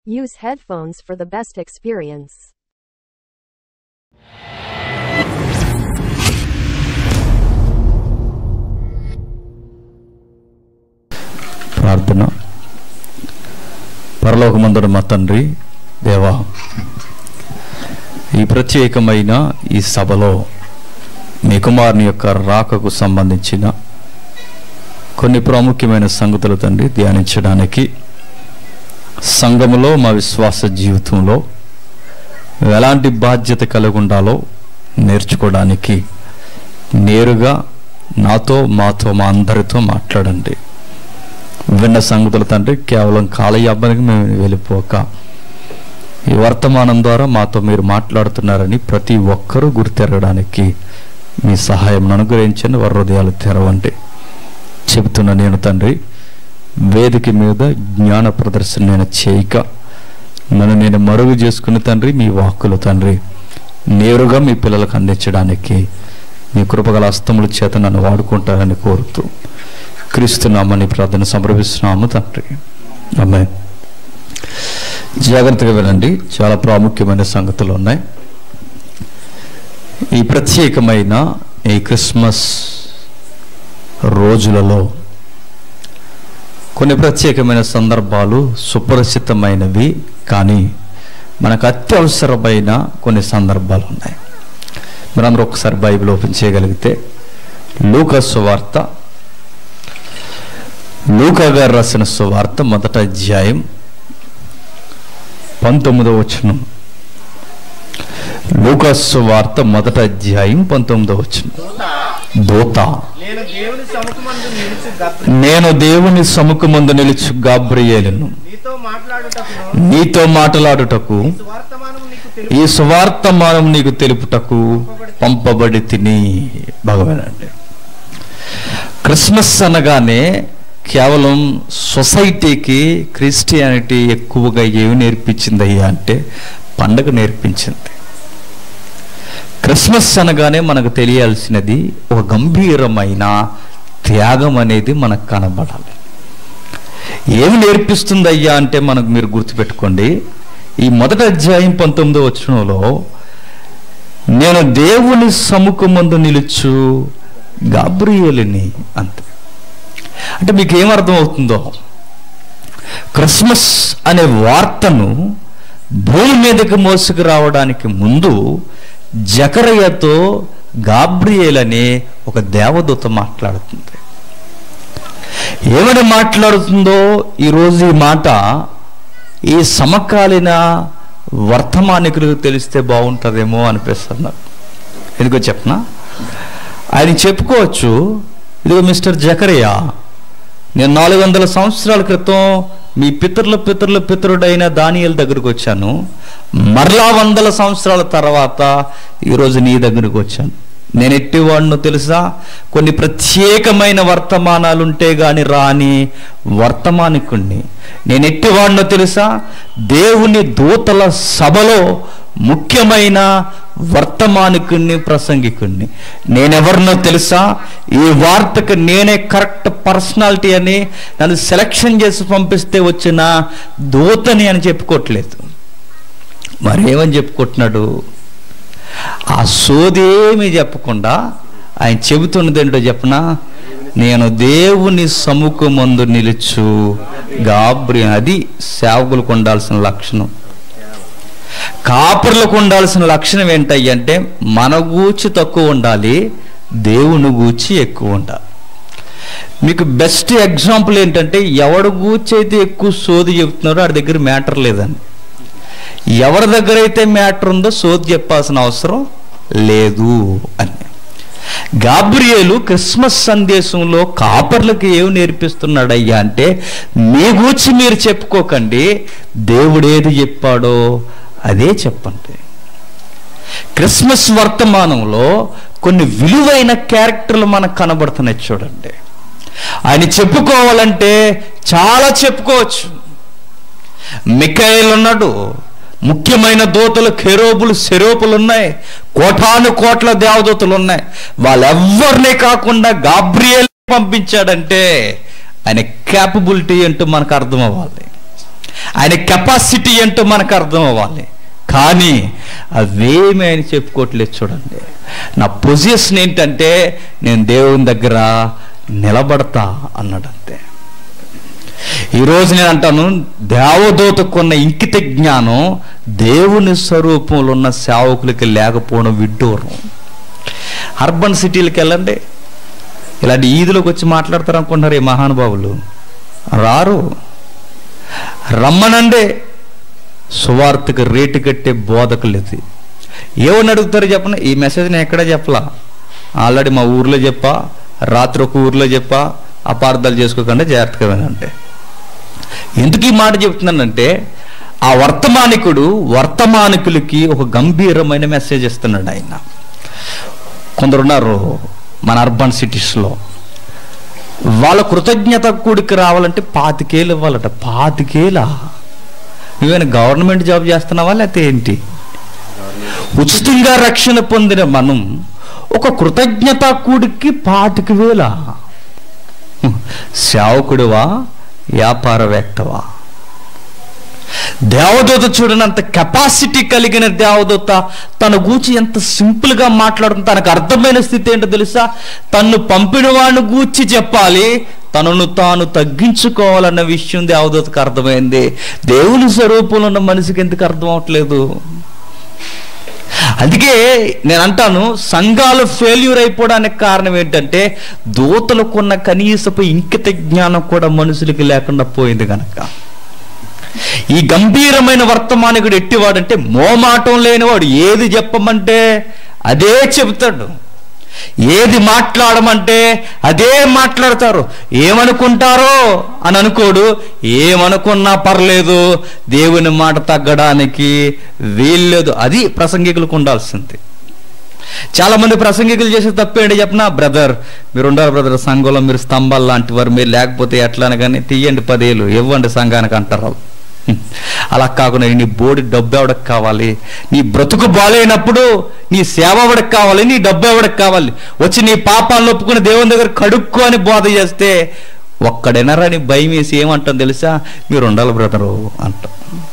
Use headphones for the best experience. ప్రార్థన పరలోకమందుడు మా తండ్రి దేవా ఈ ప్రత్యేకమైన ఈ సభలో మీ కుమారుని యొక్క రాకకు సంబంధించిన కొన్ని ప్రాముఖ్యమైన సంగతులు తండ్రి ధ్యానించడానికి సంఘములో మా విశ్వాస జీవితంలో ఎలాంటి బాధ్యత కలిగి ఉండాలో నేర్చుకోవడానికి నేరుగా నాతో మాతో మా అందరితో మాట్లాడండి విన్న సంగతులు తండ్రి కేవలం కాలయాపనికి మేము వెళ్ళిపోక ఈ వర్తమానం ద్వారా మాతో మీరు మాట్లాడుతున్నారని ప్రతి ఒక్కరూ గుర్తెరగడానికి మీ సహాయం అనుగ్రహించండి వారి హృదయాలు తెరవండి చెబుతున్న నేను తండ్రి వేదిక మీద జ్ఞాన ప్రదర్శన నేను చేయక నన్ను నేను మరుగు చేసుకుని తండ్రి మీ వాక్కులు తండ్రి నేరుగా మీ పిల్లలకు అందించడానికి మీ కృపగల హస్తముల చేత నన్ను వాడుకుంటారని కోరుతూ క్రీస్తున్నామని ప్రార్థన సమర్పిస్తున్నాము తండ్రి అమ్మాయి జాగ్రత్తగా వినండి చాలా ప్రాముఖ్యమైన సంగతులు ఉన్నాయి ఈ ప్రత్యేకమైన ఈ క్రిస్మస్ రోజులలో కొన్ని ప్రత్యేకమైన సందర్భాలు సుపరిచితమైనవి కానీ మనకు అత్యవసరమైన కొన్ని సందర్భాలు ఉన్నాయి మనందరూ ఒకసారి బైబిల్ ఓపెన్ చేయగలిగితే లూకస్ వార్త లూకా గారు రాసిన సువార్త మొదట అధ్యాయం పంతొమ్మిదవ వచనం లూకాస్ వార్త మొదట అధ్యాయం పంతొమ్మిదవ వచనం దూత నేను దేవుని సముఖమందు నిలిచి గబ్రి నేను దేవుని సముఖమందు నిలుచు గాబ్రియేలును నీతో మాట్లాడుటకును నీతో మాట్లాడుటకు సువార్తమానం నీకు తెలుసు ఈ సువార్తమానం నీకు తెలుపుటకు పంపబడి తిని భగవానండి క్రిస్మస్ అనగానే కేవలం సొసైటీకి క్రిస్టియానిటీ ఎక్కువగా ఏమి నేర్పించిందయ్యా అంటే పండగ నేర్పించింది క్రిస్మస్ అనగానే మనకు తెలియాల్సినది ఒక గంభీరమైన త్యాగం అనేది మనకు కనబడాలి ఏమి నేర్పిస్తుందయ్యా అంటే మనకు మీరు గుర్తుపెట్టుకోండి ఈ మొదటి అధ్యాయం పంతొమ్మిదో వచనంలో నేను దేవుని సముఖమందు నిలుచు గాబ్రియేలుని అంతే అంటే మీకు ఏమర్థం అవుతుందో క్రిస్మస్ అనే వార్తను భూమి మీదకి మోసుకు రావడానికి ముందు జకరయ్యతో గాబ్రియేల్ అనే ఒక దేవదూత మాట్లాడుతుంది ఏమని మాట్లాడుతుందో ఈరోజు ఈ మాట ఈ సమకాలీన వర్తమానికులకు తెలిస్తే బాగుంటుందేమో అనిపిస్తుంది నాకు ఎందుకో చెప్పనా ఆయన చెప్పుకోవచ్చు ఇదిగో మిస్టర్ జకరయ్య నేను నాలుగు వందల సంవత్సరాల క్రితం మీ పితరుల పితరుల పితరుడైన దానియల దగ్గరకు వచ్చాను మరలా వందల సంవత్సరాల తర్వాత ఈరోజు నీ దగ్గరకు వచ్చాను నేను ఎట్టివాడినో తెలుసా కొన్ని ప్రత్యేకమైన వర్తమానాలు ఉంటే గాని రాని వర్తమానికుణ్ణి నేను ఎట్టివాడినో తెలుసా దేవుని దూతల సభలో ముఖ్యమైన వర్తమానికుణ్ణి ప్రసంగికుణ్ణి నేనెవరినో తెలుసా ఈ వార్తకు నేనే కరెక్ట్ పర్సనాలిటీ అని నన్ను సెలక్షన్ చేసి పంపిస్తే వచ్చిన దూతని అని చెప్పుకోవట్లేదు మరేమని చెప్పుకుంటున్నాడు ఆ సోదేమీ చెప్పకుండా ఆయన చెబుతున్నది ఏంటో చెప్పనా నేను దేవుని సముఖమందు నిలుచు గాబ్రి అది సేవకులకు ఉండాల్సిన లక్షణం కాపురులకు ఉండాల్సిన లక్షణం ఏంటంటే మన గూచి తక్కువ ఉండాలి దేవుని గూచి ఎక్కువ ఉండాలి మీకు బెస్ట్ ఎగ్జాంపుల్ ఏంటంటే ఎవడు గూచి అయితే ఎక్కువ సోది చెబుతున్నారో వాడి దగ్గర మ్యాటర్ లేదండి ఎవరి దగ్గర అయితే మ్యాటర్ ఉందో సోది చెప్పాల్సిన అవసరం లేదు అని గాబ్రియేలు క్రిస్మస్ సందేశంలో కాపర్లకు ఏమి నేర్పిస్తున్నాడయ్యా అంటే మీ గూర్చి మీరు చెప్పుకోకండి దేవుడు ఏది చెప్పాడో అదే చెప్పండి క్రిస్మస్ వర్తమానంలో కొన్ని విలువైన క్యారెక్టర్లు మనకు కనబడుతున్నాయి చూడండి ఆయన చెప్పుకోవాలంటే చాలా చెప్పుకోవచ్చు మికాయిల్ ఉన్నాడు ముఖ్యమైన దూతలు కెరోబులు సెరోపులు ఉన్నాయి కోటాను కోట్ల దేవదూతలు ఉన్నాయి వాళ్ళెవ్వరినీ కాకుండా గాబ్రియల్ పంపించాడంటే ఆయన క్యాపబిలిటీ అంటూ మనకు అర్థం అవ్వాలి ఆయన కెపాసిటీ ఏంటో మనకు అర్థం అవ్వాలి కానీ అవేమి ఆయన చెప్పుకోవట్లేదు చూడండి నా పొజిషన్ ఏంటంటే నేను దేవుని దగ్గర నిలబడతా అన్నాడంతే ఈరోజు నేను అంటాను దేవదూతకున్న ఇంకిత జ్ఞానం దేవుని స్వరూపంలో ఉన్న సేవకులకి లేకపోవడం విడ్డూరం అర్బన్ సిటీలకు వెళ్ళండి ఇలాంటి ఈదులోకి వచ్చి మాట్లాడతారు అనుకుంటున్నారు ఈ మహానుభావులు రారు రమ్మనండే సువార్తకు రేటు కట్టే బోధకులు ఇది ఏమని అడుగుతారు చెప్పండి ఈ మెసేజ్ నేను ఎక్కడ చెప్పలా ఆల్రెడీ మా ఊర్లో చెప్పా రాత్రి ఒక ఊర్లో చెప్పా అపార్థాలు చేసుకోకుండా జాగ్రత్తగా వినంటే ఎందుకు ఈ మాట చెప్తున్నానంటే ఆ వర్తమానికుడు వర్తమానికులకి ఒక గంభీరమైన మెసేజ్ ఇస్తున్నాడు ఆయన కొందరున్నారు మన అర్బన్ సిటీస్లో వాళ్ళ కృతజ్ఞత కూడికి రావాలంటే పాతికేలు ఇవ్వాలట పాతికేలా నువ్వేనా గవర్నమెంట్ జాబ్ చేస్తున్నావా లేకపోతే ఏంటి ఉచితంగా రక్షణ పొందిన మనం ఒక కృతజ్ఞత కూడికి పాతిక వేల సేవకుడివా వ్యాపారవేత్తవా దేవదూత చూడనంత కెపాసిటీ కలిగిన దేవదూత తన గూచి ఎంత సింపుల్ గా మాట్లాడుతుంది తనకు అర్థమైన స్థితి ఏంటో తెలుసా తన్ను పంపిన వాడిని గూర్చి చెప్పాలి తనను తాను తగ్గించుకోవాలన్న విషయం దేవదూతకు అర్థమైంది దేవుని స్వరూపంలో ఉన్న మనిషికి ఎందుకు అర్థం అవట్లేదు అందుకే నేను అంటాను సంఘాలు ఫెయిల్యూర్ అయిపోవడానికి కారణం ఏంటంటే దూతలకున్న కనీసపు ఇంకిత జ్ఞానం కూడా మనుషులకి లేకుండా పోయింది కనుక ఈ గంభీరమైన వర్తమానికుడు ఎట్టివాడంటే మోమాటం లేనివాడు ఏది చెప్పమంటే అదే చెబుతాడు ఏది మాట్లాడమంటే అదే మాట్లాడతారు ఏమనుకుంటారో అని అనుకోడు ఏమనుకున్నా పర్లేదు దేవుని మాట తగ్గడానికి వీల్లేదు అది ప్రసంగికులకు ఉండాల్సింది చాలా మంది ప్రసంగికులు చేసే తప్పేంటి చెప్పనా బ్రదర్ మీరు ఉండాలి బ్రదర్ సంఘంలో మీరు స్తంభాలు లాంటి వారు మీరు లేకపోతే ఎట్లా అని కానీ తీయండి పదేలు ఇవ్వండి సంఘానికి అంటారు వాళ్ళు. అలా కాకుండా నీ బోడి డబ్బు ఎవడకు కావాలి నీ బ్రతుకు బాలేనప్పుడు నీ సేవ ఎవడకు కావాలి నీ డబ్బు ఎవడకు కావాలి వచ్చి నీ పాపాలను ఒప్పుకుని దేవుని దగ్గర కడుక్కో అని బోధ చేస్తే ఒక్కడెనరని భయం వేసి ఏమంటాం తెలుసా మీరు ఉండాలి బ్రదరు అంటాం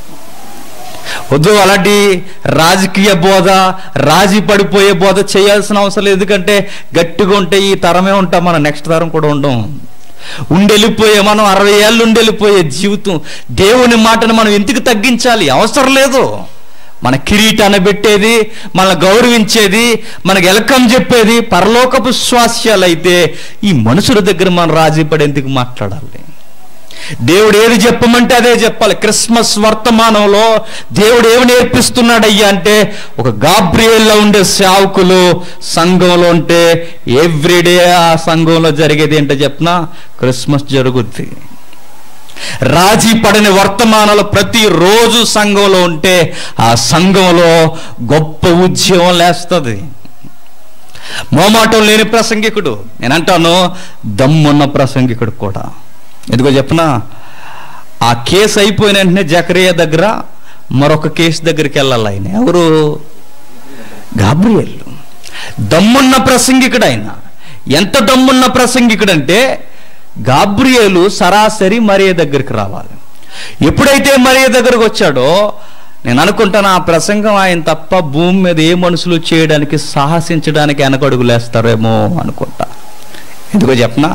వద్దు అలాంటి రాజకీయ బోధ రాజీ పడిపోయే బోధ చేయాల్సిన అవసరం లేదు ఎందుకంటే గట్టిగా ఉంటే ఈ తరమే ఉంటాం మన నెక్స్ట్ తరం కూడా ఉండం ఉండెళ్ళిపోయే మనం అరవై ఏళ్ళు ఉండెళ్ళిపోయే జీవితం దేవుని మాటను మనం ఎందుకు తగ్గించాలి అవసరం లేదు మన కిరీటాన్ని పెట్టేది మన గౌరవించేది మనకు వెల్కమ్ చెప్పేది పరలోకపు స్వాస్యాలు అయితే ఈ మనుషుల దగ్గర మనం రాజీ పడేందుకు మాట్లాడాలి దేవుడు ఏది చెప్పమంటే అదే చెప్పాలి క్రిస్మస్ వర్తమానంలో దేవుడు ఏమి నేర్పిస్తున్నాడయ్యా అంటే ఒక గాబ్రియల్లో ఉండే సేవకులు సంఘంలో ఉంటే ఎవ్రీడే ఆ సంఘంలో జరిగేది ఏంటో చెప్పిన క్రిస్మస్ జరుగుద్ది రాజీ పడని వర్తమానాలు ప్రతిరోజు సంఘంలో ఉంటే ఆ సంఘంలో గొప్ప ఉద్యమం లేస్తుంది మోమాటం లేని ప్రసంగికుడు నేను అంటాను దమ్మున్న ప్రసంగికుడు కూడా ఎందుకో చెప్పనా ఆ కేసు అయిపోయిన వెంటనే జకరియా దగ్గర మరొక కేసు దగ్గరికి వెళ్ళాలి ఆయన ఎవరు గాబ్రియల్ దమ్మున్న ప్రసంగికుడు ఆయన ఎంత దమ్మున్న ప్రసంగికుడు అంటే గాబ్రియేలు సరాసరి మరియ దగ్గరికి రావాలి ఎప్పుడైతే మరియ దగ్గరకు వచ్చాడో నేను అనుకుంటాను ఆ ప్రసంగం ఆయన తప్ప భూమి మీద ఏ మనుషులు చేయడానికి సాహసించడానికి వెనకడుగులేస్తారేమో అనుకుంటా ఎందుకో చెప్పనా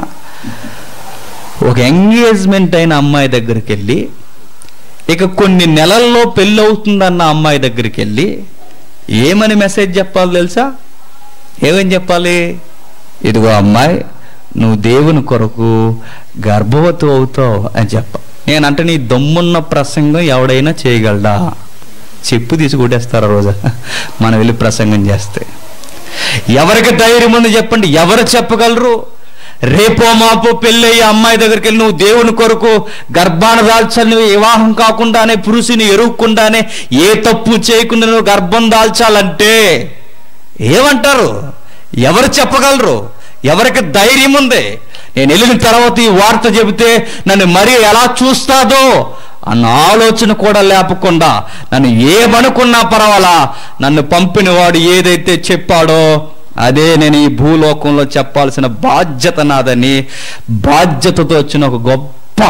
ఒక ఎంగేజ్మెంట్ అయిన అమ్మాయి దగ్గరికి వెళ్ళి ఇక కొన్ని నెలల్లో పెళ్ళి అవుతుందన్న అమ్మాయి దగ్గరికి వెళ్ళి ఏమని మెసేజ్ చెప్పాలి తెలుసా ఏమని చెప్పాలి ఇదిగో అమ్మాయి నువ్వు దేవుని కొరకు గర్భవతి అవుతావు అని చెప్ప నేనంటే నీ దమ్మున్న ప్రసంగం ఎవడైనా చేయగలడా చెప్పు తీసి కొట్టేస్తారు ఆ రోజు మనం వెళ్ళి ప్రసంగం చేస్తే ఎవరికి ధైర్యం ఉంది చెప్పండి ఎవరు చెప్పగలరు రేపో మాపో పెళ్ళయ్యే అమ్మాయి దగ్గరికి వెళ్ళి నువ్వు దేవుని కొరకు గర్భాన దాల్చాలి వివాహం కాకుండానే పురుషుని ఎరుగకుండానే ఏ తప్పు చేయకుండా నువ్వు గర్భం దాల్చాలంటే ఏమంటారు ఎవరు చెప్పగలరు ఎవరికి ధైర్యం ఉంది నేను వెళ్ళిన తర్వాత ఈ వార్త చెబితే నన్ను మరీ ఎలా చూస్తాదో అన్న ఆలోచన కూడా లేపకుండా నన్ను ఏమనుకున్నా పర్వాలా నన్ను పంపిన వాడు ఏదైతే చెప్పాడో అదే నేను ఈ భూలోకంలో చెప్పాల్సిన బాధ్యత నాదని బాధ్యతతో వచ్చిన ఒక గొప్ప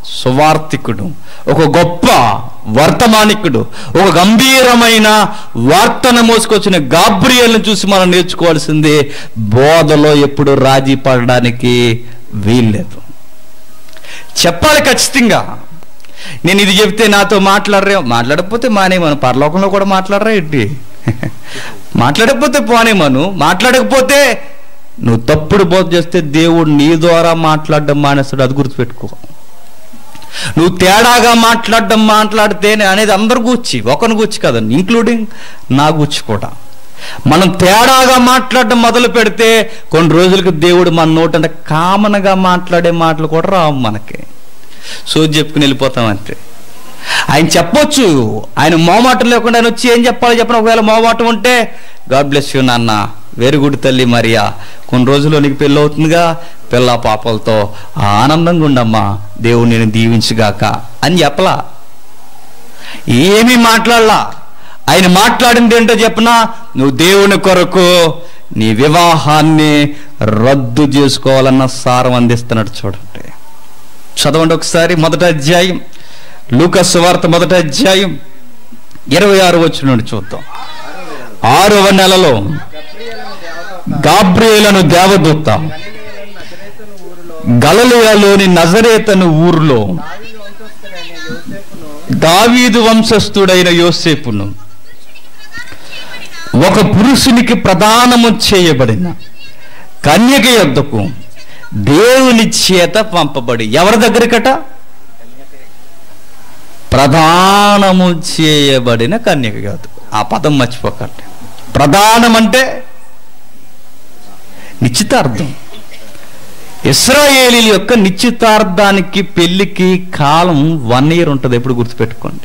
సువార్తికుడు ఒక గొప్ప వర్తమానికుడు ఒక గంభీరమైన వార్తను మోసుకొచ్చిన గాబ్రియల్ని చూసి మనం నేర్చుకోవాల్సింది బోధలో ఎప్పుడు రాజీ పడడానికి వీల్లేదు చెప్పాలి ఖచ్చితంగా నేను ఇది చెప్తే నాతో మాట్లాడరే మాట్లాడకపోతే మానేమను పరలోకంలో కూడా మాట్లాడరా ఏంటి మాట్లాడకపోతే పోనేమను మాట్లాడకపోతే నువ్వు తప్పుడు బోధ చేస్తే దేవుడు నీ ద్వారా మాట్లాడడం మానేస్తాడు అది గుర్తుపెట్టుకో నువ్వు తేడాగా మాట్లాడడం మాట్లాడితే నేను అనేది అందరు గూర్చి ఒకరిని గూర్చి కదండి ఇంక్లూడింగ్ నా గూర్చి కూడా మనం తేడాగా మాట్లాడడం మొదలు పెడితే కొన్ని రోజులకు దేవుడు మన నోటంటే కామన్గా మాట్లాడే మాటలు కూడా రావు మనకి సో చెప్పుకుని వెళ్ళిపోతాం అంతే ఆయన చెప్పొచ్చు ఆయన మోమాటం లేకుండా ఆయన వచ్చి ఏం చెప్పాలో చెప్పిన ఒకవేళ మోమాటం ఉంటే గాడ్ బ్లెస్ యూ నాన్న వెరీ గుడ్ తల్లి మరియా కొన్ని రోజుల్లో నీకు పెళ్ళి అవుతుందిగా పిల్ల పాపలతో ఆనందంగా ఉండమ్మా దేవుడు నేను దీవించుగాక అని చెప్పలా ఏమీ మాట్లాడలా ఆయన మాట్లాడింది ఏంటో చెప్పనా నువ్వు దేవుని కొరకు నీ వివాహాన్ని రద్దు చేసుకోవాలన్న సారం అందిస్తున్నాడు చూడండి చదవండి ఒకసారి మొదట అధ్యాయం లూకస్ వార్త మొదట అధ్యాయం ఇరవై ఆరు వచ్చిన నుండి చూద్దాం ఆరవ నెలలో గాబ్రియేలను దేవదూత గలలియాలోని నజరేతను ఊరిలో దావీదు వంశస్థుడైన యోసేపును ఒక పురుషునికి ప్రధానము చేయబడిన కన్యక యొద్దకు దేవుని చేత పంపబడి ఎవరి దగ్గరికట ప్రధానము చేయబడిన కన్యక కాదు ఆ పదం మర్చిపోకండి ప్రధానం అంటే నిశ్చితార్థం ఇస్రాయేలీల యొక్క నిశ్చితార్థానికి పెళ్లికి కాలం వన్ ఇయర్ ఉంటుంది ఎప్పుడు గుర్తుపెట్టుకోండి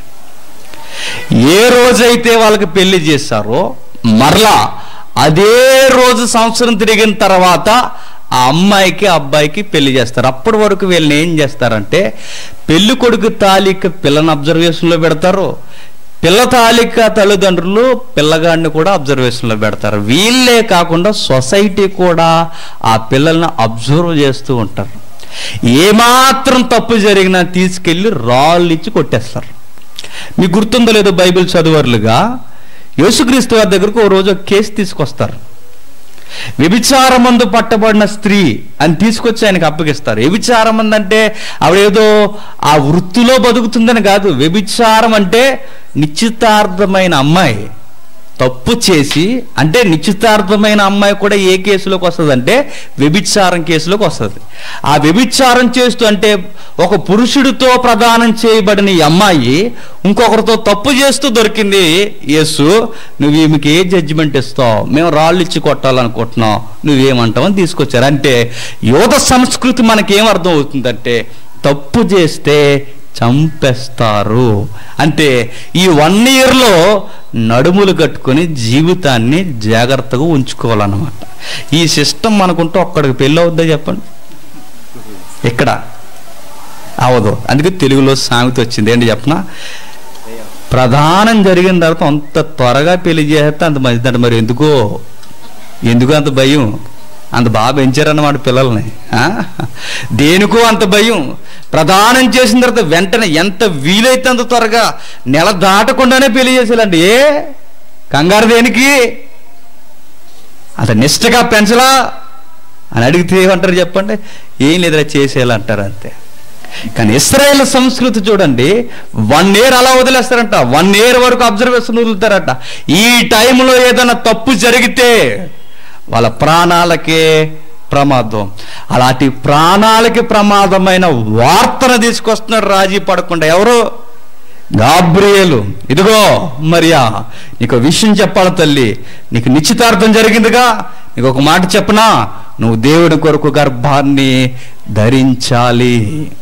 ఏ రోజైతే వాళ్ళకి పెళ్లి చేశారో మరలా అదే రోజు సంవత్సరం తిరిగిన తర్వాత ఆ అమ్మాయికి అబ్బాయికి పెళ్లి చేస్తారు అప్పటి వరకు వీళ్ళని ఏం చేస్తారంటే పెళ్లి కొడుకు తాలిక పిల్లని అబ్జర్వేషన్లో పెడతారు పిల్ల తాలిక తల్లిదండ్రులు పిల్లగాడిని కూడా అబ్జర్వేషన్లో పెడతారు వీళ్ళే కాకుండా సొసైటీ కూడా ఆ పిల్లల్ని అబ్జర్వ్ చేస్తూ ఉంటారు ఏమాత్రం తప్పు జరిగినా తీసుకెళ్ళి రాళ్ళు ఇచ్చి కొట్టేస్తారు మీకు గుర్తుందో లేదో బైబిల్ చదువర్లుగా యేసుక్రీస్తు వారి దగ్గరకు ఓ రోజు ఒక కేసు తీసుకొస్తారు వ్యభిచారమందు పట్టబడిన స్త్రీ అని తీసుకొచ్చి ఆయనకు అప్పగిస్తారు వ్యభిచారమందు అంటే ఆవిడేదో ఆ వృత్తిలో బతుకుతుందని కాదు వ్యభిచారం అంటే నిశ్చితార్థమైన అమ్మాయి తప్పు చేసి అంటే నిశ్చితార్థమైన అమ్మాయి కూడా ఏ కేసులోకి వస్తుంది అంటే వ్యభిచారం కేసులోకి వస్తుంది ఆ వ్యభిచారం చేస్తూ అంటే ఒక పురుషుడితో ప్రదానం చేయబడిన ఈ అమ్మాయి ఇంకొకరితో తప్పు చేస్తూ దొరికింది యేసు నువ్వు ఈమెకి ఏ జడ్జిమెంట్ ఇస్తావు మేము రాళ్ళు ఇచ్చి కొట్టాలనుకుంటున్నావు నువ్వేమంటావు అని తీసుకొచ్చారు అంటే యోధ సంస్కృతి మనకేం అర్థం అవుతుందంటే తప్పు చేస్తే చంపేస్తారు అంటే ఈ వన్ ఇయర్లో నడుములు కట్టుకొని జీవితాన్ని జాగ్రత్తగా ఉంచుకోవాలన్నమాట ఈ సిస్టమ్ మనకుంటే ఒక్కడికి పెళ్ళి అవుద్దా చెప్పండి ఇక్కడ అవదు అందుకే తెలుగులో సామెత వచ్చింది ఏంటి చెప్పనా ప్రధానం జరిగిన తర్వాత అంత త్వరగా పెళ్లి చేస్తే అంత మంచిదంట మరి ఎందుకో ఎందుకు అంత భయం అంత బాగా పెంచారన్నమాట పిల్లల్ని ఆ? దేనికో అంత భయం ప్రధానం చేసిన తర్వాత వెంటనే ఎంత వీలైతే అంత త్వరగా నెల దాటకుండానే పెళ్లి చేసేయాలండి ఏ కంగారు దేనికి అంత నిష్టగా పెంచలా అని అడిగితే ఏమంటారు చెప్పండి ఏం లేదురా చేసేయాలంటారు అంతే కానీ ఇస్రాయేల్ సంస్కృతి చూడండి వన్ ఇయర్ అలా వదిలేస్తారంట వన్ ఇయర్ వరకు అబ్జర్వేషన్ వదులుతారట ఈ టైంలో ఏదైనా తప్పు జరిగితే వాళ్ళ ప్రాణాలకే ప్రమాదం అలాంటి ప్రాణాలకి ప్రమాదమైన వార్తను తీసుకొస్తున్నాడు రాజీ పడకుండా ఎవరు గాబ్రియేలు ఇదిగో మరియా నీకు విషయం చెప్పాలి తల్లి నీకు నిశ్చితార్థం జరిగిందిగా నీకు ఒక మాట చెప్పనా నువ్వు దేవుని కొరకు గర్భాన్ని ధరించాలి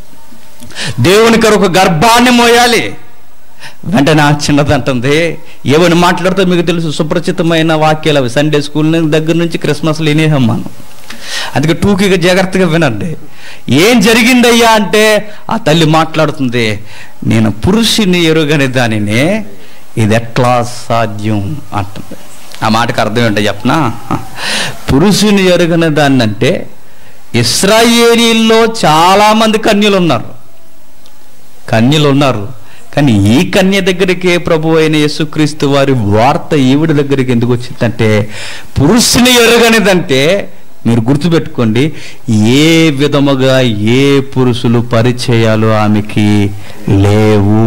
దేవుని కొరకు గర్భాన్ని మోయాలి వెంటనే ఆ చిన్నదంటుంది ఏమని మాట్లాడితే మీకు తెలుసు సుప్రచితమైన వాక్యాలు అవి సండే స్కూల్ దగ్గర నుంచి క్రిస్మస్ లేనేహం మనం అందుకే టూకీగా జాగ్రత్తగా వినండి ఏం జరిగిందయ్యా అంటే ఆ తల్లి మాట్లాడుతుంది నేను పురుషుని ఎరుగని దానినే ఇది ఎట్లా సాధ్యం అంటుంది ఆ మాటకు అర్థం ఏంటో చెప్పనా పురుషుని ఎరుగని దాన్ని అంటే ఇస్రాయేలీల్లో చాలా మంది కన్యలు ఉన్నారు కన్యలు ఉన్నారు కానీ ఈ కన్య దగ్గరికే ప్రభు అయిన యేసుక్రీస్తు వారి వార్త ఈవిడ దగ్గరికి ఎందుకు వచ్చిందంటే పురుషుని ఎరగనిదంటే మీరు గుర్తుపెట్టుకోండి ఏ విధముగా ఏ పురుషులు పరిచయాలు ఆమెకి లేవు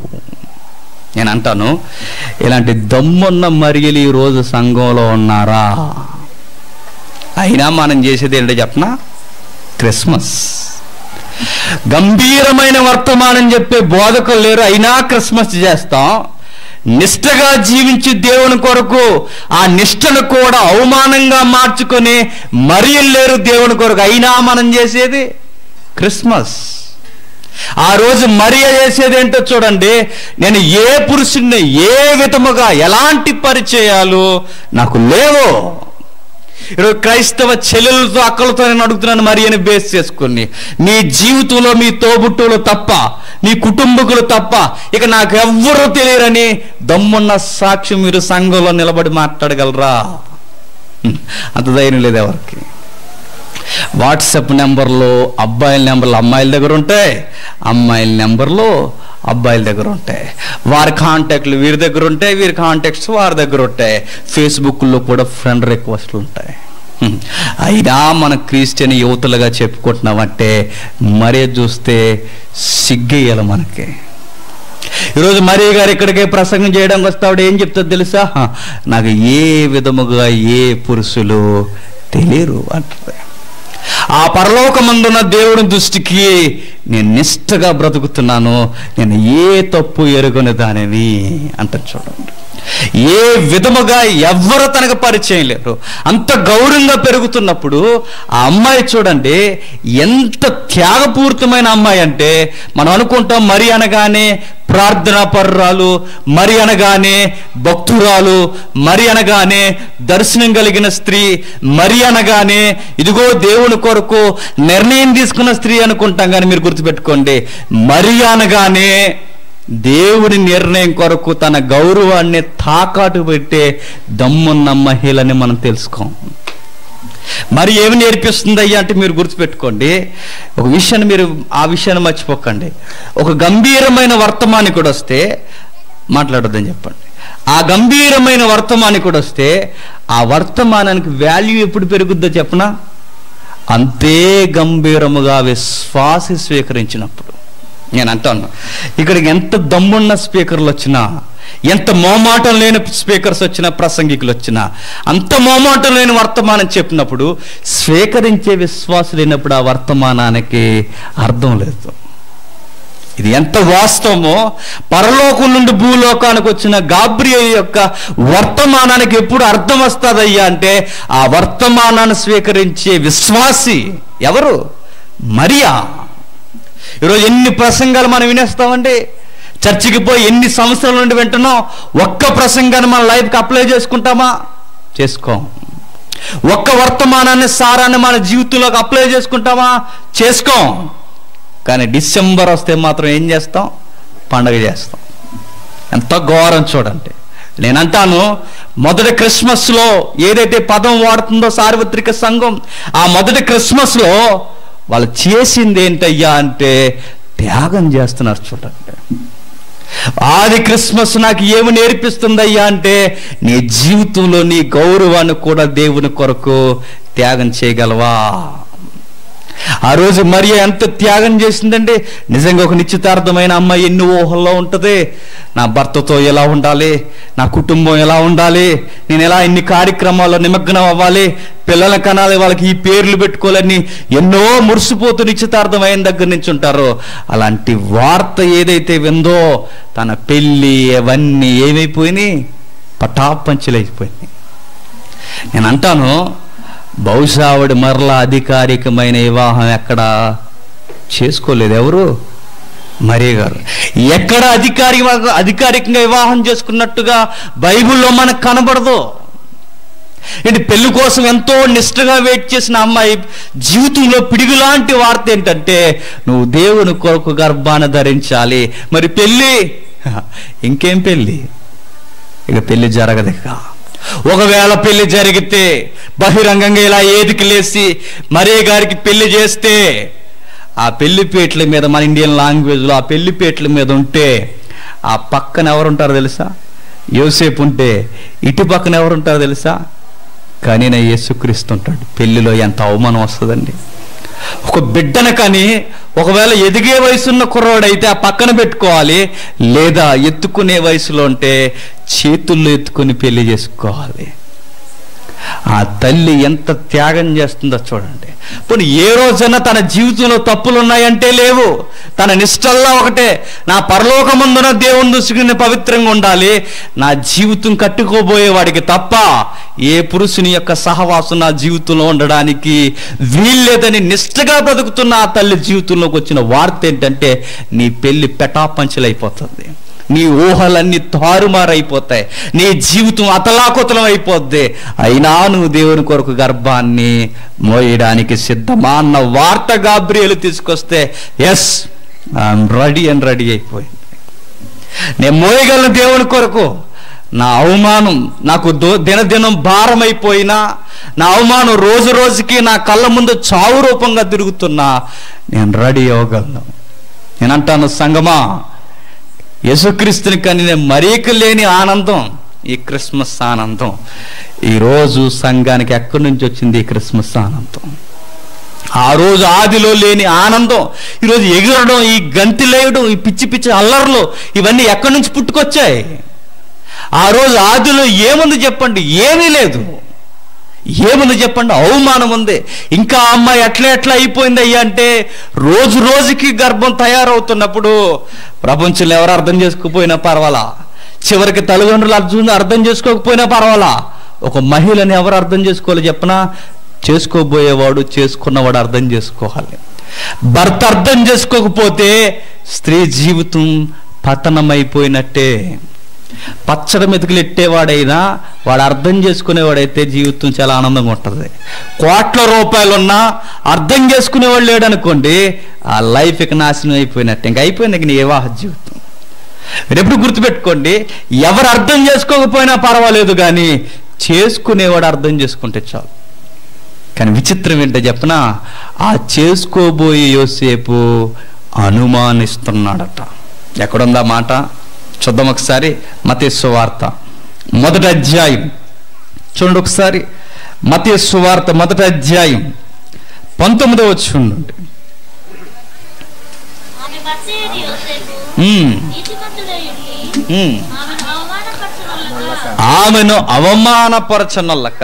నేను అంటాను ఇలాంటి దమ్మున్న మరియలు ఈరోజు సంఘంలో ఉన్నారా అయినా మనం చేసేది ఏంటో చెప్పనా క్రిస్మస్ గంభీరమైన వర్తమానం చెప్పే బోధకులు లేరు అయినా క్రిస్మస్ చేస్తాం నిష్టగా జీవించి దేవుని కొరకు ఆ నిష్టను కూడా అవమానంగా మార్చుకొని మరియలు లేరు దేవుని కొరకు అయినా మనం చేసేది క్రిస్మస్ ఆ రోజు మరియ చేసేది ఏంటో చూడండి నేను ఏ పురుషుణ్ణి ఏ విధముగా ఎలాంటి పరిచయాలు నాకు లేవు ఈరోజు క్రైస్తవ చెల్లెలతో అక్కలతో నేను అడుగుతున్నాను మరి అని బేస్ చేసుకుని మీ జీవితంలో మీ తోబుట్టువులు తప్ప మీ కుటుంబకులు తప్ప ఇక నాకు ఎవ్వరూ తెలియరని దమ్మున్న సాక్షి మీరు సంఘంలో నిలబడి మాట్లాడగలరా హ్మ్. అంత ధైర్యం లేదు ఎవరికి వాట్సాప్ నెంబర్లో అబ్బాయిల నెంబర్లు అమ్మాయిల దగ్గర ఉంటాయి అమ్మాయిల నెంబర్లు అబ్బాయిల దగ్గర ఉంటాయి వారి కాంటాక్ట్లు వీరి దగ్గర ఉంటాయి వీరి కాంటాక్ట్స్ వారి దగ్గర ఉంటాయి ఫేస్బుక్లో కూడా ఫ్రెండ్ రిక్వెస్ట్లు ఉంటాయి హ్మ్. అయినా మన క్రిస్టియన్ యువతులుగా చెప్పుకుంటున్నామంటే మరే చూస్తే సిగ్గేయాలి మనకి ఈరోజు మరీ గారు ఇక్కడికే ప్రసంగం చేయడానికి వస్తాడు ఏం చెప్తాడు తెలుసా హ, నాకు ఏ విధముగా ఏ పురుషులు తెలియరు అంటుంది ఆ పరలోకమందున్న దేవుని దృష్టికి నేను నిష్టగా బ్రతుకుతున్నాను నేను ఏ తప్పు ఎరుగని దానిని అంటారు చూడండి ఏ విధముగా ఎవ్వరు తనకు పరిచయం లేరు అంత గౌరవంగా పెరుగుతున్నప్పుడు ఆ అమ్మాయి చూడండి ఎంత త్యాగపూరితమైన అమ్మాయి అంటే మనం అనుకుంటాం మరి అనగానే ప్రార్థనా పర్రాలు మరి అనగానే భక్తురాలు మరి అనగానే దర్శనం కలిగిన స్త్రీ మరి అనగానే ఇదిగో దేవుని కొరకు నిర్ణయం తీసుకున్న స్త్రీ అనుకుంటాం కానీ మీరు గుర్తుపెట్టుకోండి మరి అనగానే దేవుని నిర్ణయం కొరకు తన గౌరవాన్ని తాకాటు పెట్టే దమ్మున్న మహిళని మనం తెలుసుకోం మరి ఏమి నేర్పిస్తుంది అయ్యా అంటే మీరు గుర్తుపెట్టుకోండి ఒక విషయాన్ని మీరు ఆ విషయాన్ని మర్చిపోకండి ఒక గంభీరమైన వర్తమానికుడు వస్తే మాట్లాడొద్దని చెప్పండి ఆ గంభీరమైన వర్తమానికుడు వస్తే ఆ వర్తమానానికి వాల్యూ ఎప్పుడు పెరుగుద్దో చెప్పనా అంతే గంభీరముగా విశ్వాసి స్వీకరించినప్పుడు నేను అంటాను ఇక్కడికి ఎంత దమ్మున్న స్పీకర్లు వచ్చినా ఎంత మోమాటం లేని స్పీకర్స్ వచ్చినా ప్రసంగికులు వచ్చినా అంత మోమాటం లేని వర్తమానం చెప్పినప్పుడు స్వీకరించే విశ్వాసం లేనప్పుడు ఆ వర్తమానానికి అర్థం లేదు ఇది ఎంత వాస్తవమో పరలోకం నుండి భూలోకానికి వచ్చిన గాబ్రియల్ యొక్క వర్తమానానికి ఎప్పుడు అర్థం వస్తుందయ్యా అంటే ఆ వర్తమానాన్ని స్వీకరించే విశ్వాసి ఎవరు మరియా ఈరోజు ఎన్ని ప్రసంగాలు మనం వినేస్తామండి చర్చికి పోయి ఎన్ని సంవత్సరాల నుండి వింటున్నాం ఒక్క ప్రసంగాన్ని మన లైఫ్కి అప్లై చేసుకుంటామా చేసుకోం ఒక్క వర్తమానాన్ని సారాన్ని మన జీవితంలోకి అప్లై చేసుకుంటామా చేసుకోం కానీ డిసెంబర్ వస్తే మాత్రం ఏం చేస్తాం పండగ చేస్తాం ఎంత ఘోరం చూడండి నేనంటాను మొదటి క్రిస్మస్లో ఏదైతే పదం వాడుతుందో సార్వత్రిక సంఘం ఆ మొదటి క్రిస్మస్లో వాళ్ళు చేసింది ఏంటయ్యా అంటే త్యాగం చేస్తున్నారు చూడండి ఆది క్రిస్మస్ నాకు ఏమి నేర్పిస్తుందయ్యా అంటే నీ జీవితంలో నీ గౌరవాన్ని కూడా దేవుని కొరకు త్యాగం చేయగలవా ఆ రోజు మరియ ఎంత త్యాగం చేసిందండి నిజంగా ఒక నిశ్చితార్థమైన అమ్మాయి ఎన్ని ఊహల్లో ఉంటుంది నా భర్తతో ఎలా ఉండాలి నా కుటుంబం ఎలా ఉండాలి నేను ఎలా ఎన్ని కార్యక్రమాల్లో నిమగ్నం అవ్వాలి పిల్లల కనాలి వాళ్ళకి ఈ పేర్లు పెట్టుకోవాలని ఎన్నో మురిసిపోతూ నిశ్చితార్థం అయిన దగ్గర నుంచి ఉంటారు అలాంటి వార్త ఏదైతే విందో తన పెళ్ళి అవన్నీ ఏమైపోయినాయి పటాపంచలైపోయినాయి నేను అంటాను బహుశా ఆవిడ మరలా అధికారికమైన వివాహం ఎక్కడ చేసుకోలేదు ఎవరు మరే గారు ఎక్కడ అధికారి అధికారికంగా వివాహం చేసుకున్నట్టుగా బైబిల్లో మనకు కనబడదు ఏంటి పెళ్లి కోసం ఎంతో నిష్ఠగా వెయిట్ చేసిన అమ్మాయి జీవితంలో పిడుగులాంటి వార్త ఏంటంటే నువ్వు దేవుని కొరకు గర్భాన్ని ధరించాలి మరి పెళ్ళి ఇంకేం పెళ్ళి ఇక పెళ్లి జరగదు ఇక ఒకవేళ పెళ్లి జరిగితే బహిరంగంగా ఇలా ఏదికి లేసి మరే గారికి పెళ్లి చేస్తే ఆ పెళ్లిపేటల మీద మన ఇండియన్ లాంగ్వేజ్లో ఆ పెళ్లిపేటల మీద ఉంటే ఆ పక్కన ఎవరుంటారో తెలుసా యోసేపు ఉంటే ఇటు పక్కన ఎవరుంటారో తెలుసా కానీ నా యేసుక్రీస్తు ఉంటాడు పెళ్లిలో ఎంత అవమానం వస్తుందండి ఒక బిడ్డను కానీ ఒకవేళ ఎదిగే వయసున్న కుర్రోడైతే ఆ పక్కన పెట్టుకోవాలి లేదా ఎత్తుకునే వయసులో ఉంటే చేతుల్లో ఎత్తుకుని పెళ్లి చేసుకోవాలి ఆ తల్లి ఎంత త్యాగం చేస్తుందో చూడండి పోనీ ఏ రోజైనా తన జీవితంలో తప్పులు ఉన్నాయంటే లేవు తన నిష్టల్లా ఒకటే నా పరలోకమందున దేవుని దృష్టిని పవిత్రంగా ఉండాలి నా జీవితం కట్టుకోబోయే వాడికి తప్ప ఏ పురుషుని యొక్క సహవాసం నా జీవితంలో ఉండడానికి వీల్లేదని నిష్టగా బ్రతుకుతున్న ఆ తల్లి జీవితంలోకి వచ్చిన వార్త ఏంటంటే నీ పెళ్లి పెటాపంచలైపోతుంది నీ ఊహలన్నీ తారుమారైపోతాయి నీ జీవితం అతలాకుతలం అయిపోద్ది అయినా నువ్వు దేవుని కొరకు గర్భాన్ని మోయడానికి సిద్ధమా అన్న వార్త గాబ్రియలు తీసుకొస్తే ఎస్ ఐఎమ్ రెడీ అని రెడీ అయిపోయింది నేను మోయగలను దేవుని కొరకు నా అవమానం నాకు దో దినదినం భారం అయిపోయినా నా అవమానం రోజు రోజుకి నా కళ్ళ ముందు చావు రూపంగా తిరుగుతున్నా నేను రెడీ అవ్వగలను నేను అంటాను సంగమా యేసుక్రీస్తుని కానీ నేను మరీక లేని ఆనందం ఈ క్రిస్మస్ ఆనందం ఈరోజు సంఘానికి ఎక్కడి నుంచి వచ్చింది ఈ క్రిస్మస్ ఆనందం ఆ రోజు ఆదిలో లేని ఆనందం ఈరోజు ఎగురడం ఈ గంతి లేయడం ఈ పిచ్చి పిచ్చి అల్లర్లు ఇవన్నీ ఎక్కడి నుంచి పుట్టుకొచ్చాయి ఆ రోజు ఆదిలో ఏముంది చెప్పండి ఏమీ లేదు ఏముంది చెప్పండి అవమానం ఉంది ఇంకా ఆ అమ్మాయి ఎట్లా ఎట్లా అయిపోయింది అయ్యా అంటే రోజు రోజుకి గర్భం తయారవుతున్నప్పుడు ప్రపంచంలో ఎవరు అర్థం చేసుకోకపోయినా పర్వాలా చివరికి తల్లిదండ్రులు అర్జున్ అర్థం చేసుకోకపోయినా పర్వాలా ఒక మహిళని ఎవరు అర్థం చేసుకోవాలి చెప్పనా చేసుకోబోయేవాడు చేసుకున్నవాడు అర్థం చేసుకోవాలి భర్త అర్థం చేసుకోకపోతే స్త్రీ జీవితం పతనమైపోయినట్టే పచ్చడి మెతుకులు ఎట్టేవాడైనా వాడు అర్థం చేసుకునేవాడైతే జీవితం చాలా ఆనందంగా ఉంటుంది కోట్ల రూపాయలున్నా అర్థం చేసుకునేవాడు లేడనుకోండి ఆ లైఫ్ ఇక నాశనం అయిపోయినట్టే ఇంకా అయిపోయింది ఇక నీ వివాహ జీవితం మీరు ఎప్పుడు గుర్తుపెట్టుకోండి ఎవరు అర్థం చేసుకోకపోయినా పర్వాలేదు కానీ చేసుకునేవాడు అర్థం చేసుకుంటే చాలు కానీ విచిత్రం ఏంటో చెప్పనా ఆ చేసుకోబోయే యోసేపు అనుమానిస్తున్నాడట ఎక్కడుందా మాట చూద్దాం ఒకసారి మతేశ్వ వార్త మొదటి అధ్యాయం చూడండి ఒకసారి మతేశ్వ వార్త మొదటి అధ్యాయం పంతొమ్మిదో వచ్చి ఉండండి ఆమె బత్సేయుడు యోసేపు ఉమ్, నీతిమంతుడై ఉండి ఉమ్. ఆమెను అవమానపరచవలనగా ఆమెను అవమానపరచనల్లక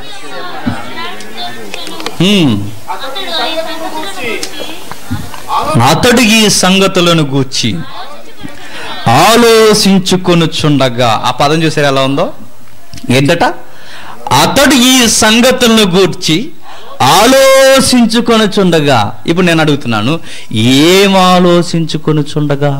ఉమ్, అతడు ఈ సంగతులను గురించి అతడు ఈ సంగతులను గూర్చి ఆలోచించుకొనుచుండగా ఆ పదం చూసారు ఎలా ఉందో ఏంటట అతడు ఈ సంగతులను గూర్చి ఆలోచించుకొనుచుండగా ఇప్పుడు నేను అడుగుతున్నాను ఏం ఆలోచించుకొనుచుండగా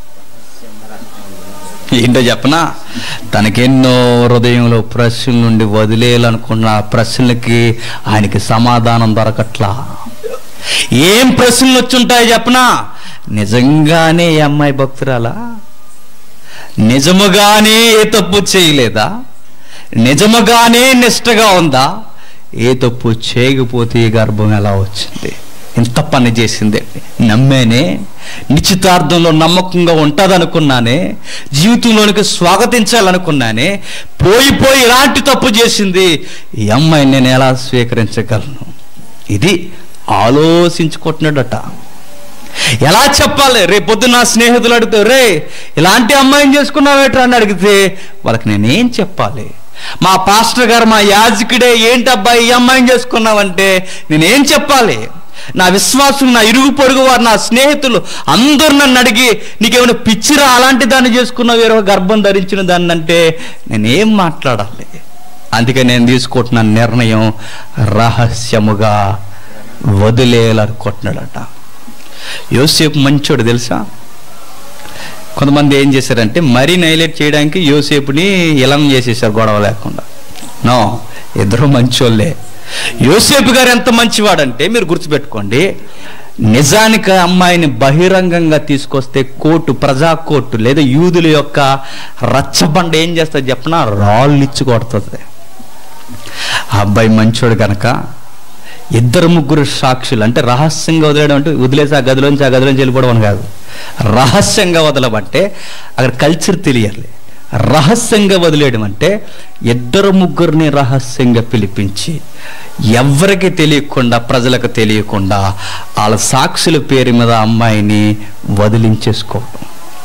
ఏంటో చెప్పనా తనకెన్నో హృదయంలో ప్రశ్నల నుండి వదిలేయాలనుకున్న ఆ ప్రశ్నలకి ఆయనకి సమాధానం దొరకట్లా ఏం ప్రశ్నలు వచ్చుంటాయి చెప్పనా నిజంగానే ఈ అమ్మాయి భక్తురాలా నిజముగానే ఏ తప్పు చేయలేదా నిజముగానే నిష్టగా ఉందా ఏ తప్పు చేయకపోతే ఈ గర్భం ఎలా వచ్చింది ఎంత పని చేసింది నమ్మేనే నిశ్చితార్థంలో నమ్మకంగా ఉంటుందనుకున్నానే జీవితంలోనికి స్వాగతించాలనుకున్నానే పోయి పోయి ఇలాంటి తప్పు చేసింది ఈ అమ్మాయిని నేను ఎలా స్వీకరించగలను ఇది ఆలోచించుకుంటున్నాడట ఎలా చెప్పాలి రేపొద్దు నా స్నేహితులు అడిగితే రే ఇలాంటి అమ్మాయిని చేసుకున్నావేట్రా అని అడిగితే వాళ్ళకి నేనేం చెప్పాలి మా పాస్టర్ గారు మా యాజకుడే ఏంటి అబ్బాయి ఈ అమ్మాయిని చేసుకున్నావంటే నేనేం చెప్పాలి నా విశ్వాసం నా ఇరుగు పొరుగు వారు నా స్నేహితులు అందరూ నన్ను అడిగి నీకేమైనా పిచ్చిరా అలాంటి దాన్ని చేసుకున్నావు వేరే గర్భం ధరించిన దాన్ని అంటే నేనేం మాట్లాడాలి అందుకే నేను తీసుకుంటున్న నిర్ణయం రహస్యముగా వదిలేయాలనుకుంటున్నాడట యోసేపు మంచోడు తెలుసా కొంతమంది ఏం చేశారంటే మరీ నైలెట్ చేయడానికి యోసేపుని ఇలం చేసేసారు గొడవ లేకుండా నో ఇద్దరు మంచోళ్ళే యోసేపు గారు ఎంత మంచివాడంటే మీరు గుర్తుపెట్టుకోండి నిజానికి ఆ అమ్మాయిని బహిరంగంగా తీసుకొస్తే కోర్టు ప్రజా కోర్టు లేదా యూదుల యొక్క రచ్చబండ ఏం చేస్తుంది చెప్పనా రాళ్ళు ఇచ్చి కొడుతుంది ఆ అబ్బాయి మంచోడు కనుక ఇద్దరు ముగ్గురు సాక్షులు అంటే రహస్యంగా వదిలేయడం అంటే వదిలేసి ఆ గదిలోంచి ఆ గదిలోంచి వెళ్ళిపోవడం అని కాదు రహస్యంగా వదలమంటే అక్కడ కల్చర్ తెలియాలి రహస్యంగా వదిలేయడం అంటే ఇద్దరు ముగ్గురిని రహస్యంగా పిలిపించి ఎవరికి తెలియకుండా ప్రజలకు తెలియకుండా వాళ్ళ సాక్షుల పేరు మీద అమ్మాయిని వదిలించేసుకోవడం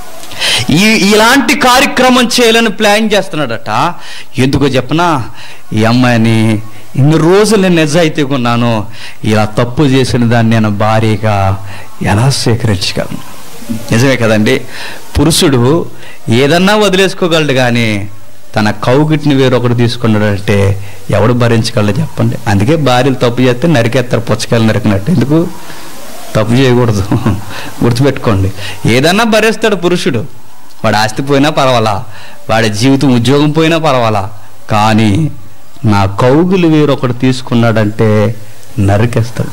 ఈ ఇలాంటి కార్యక్రమం చేయాలని ప్లాన్ చేస్తున్నాడట ఎందుకో చెప్పనా ఈ అమ్మాయిని ఇన్ని రోజులు నేను నిజాయితీగా ఉన్నాను ఇలా తప్పు చేసిన దాన్ని నేను భారీగా ఎలా స్వీకరించగలను నిజమే కదండి పురుషుడు ఏదన్నా వదిలేసుకోగలడు కానీ తన కౌగిటిని వేరొకటి తీసుకున్నాడంటే ఎవడు భరించగలడు చెప్పండి అందుకే భార్యలు తప్పు చేస్తే నరికేస్తారు పుచ్చకాయలు నరికినట్టు ఎందుకు తప్పు చేయకూడదు గుర్తుపెట్టుకోండి ఏదన్నా భరిస్తాడు పురుషుడు వాడి ఆస్తి పోయినా పర్వాలా వాడి జీవితం ఉద్యోగం పోయినా పర్వాలా కానీ నా కౌగులు వేరొకడు తీసుకున్నాడంటే నరికేస్తాడు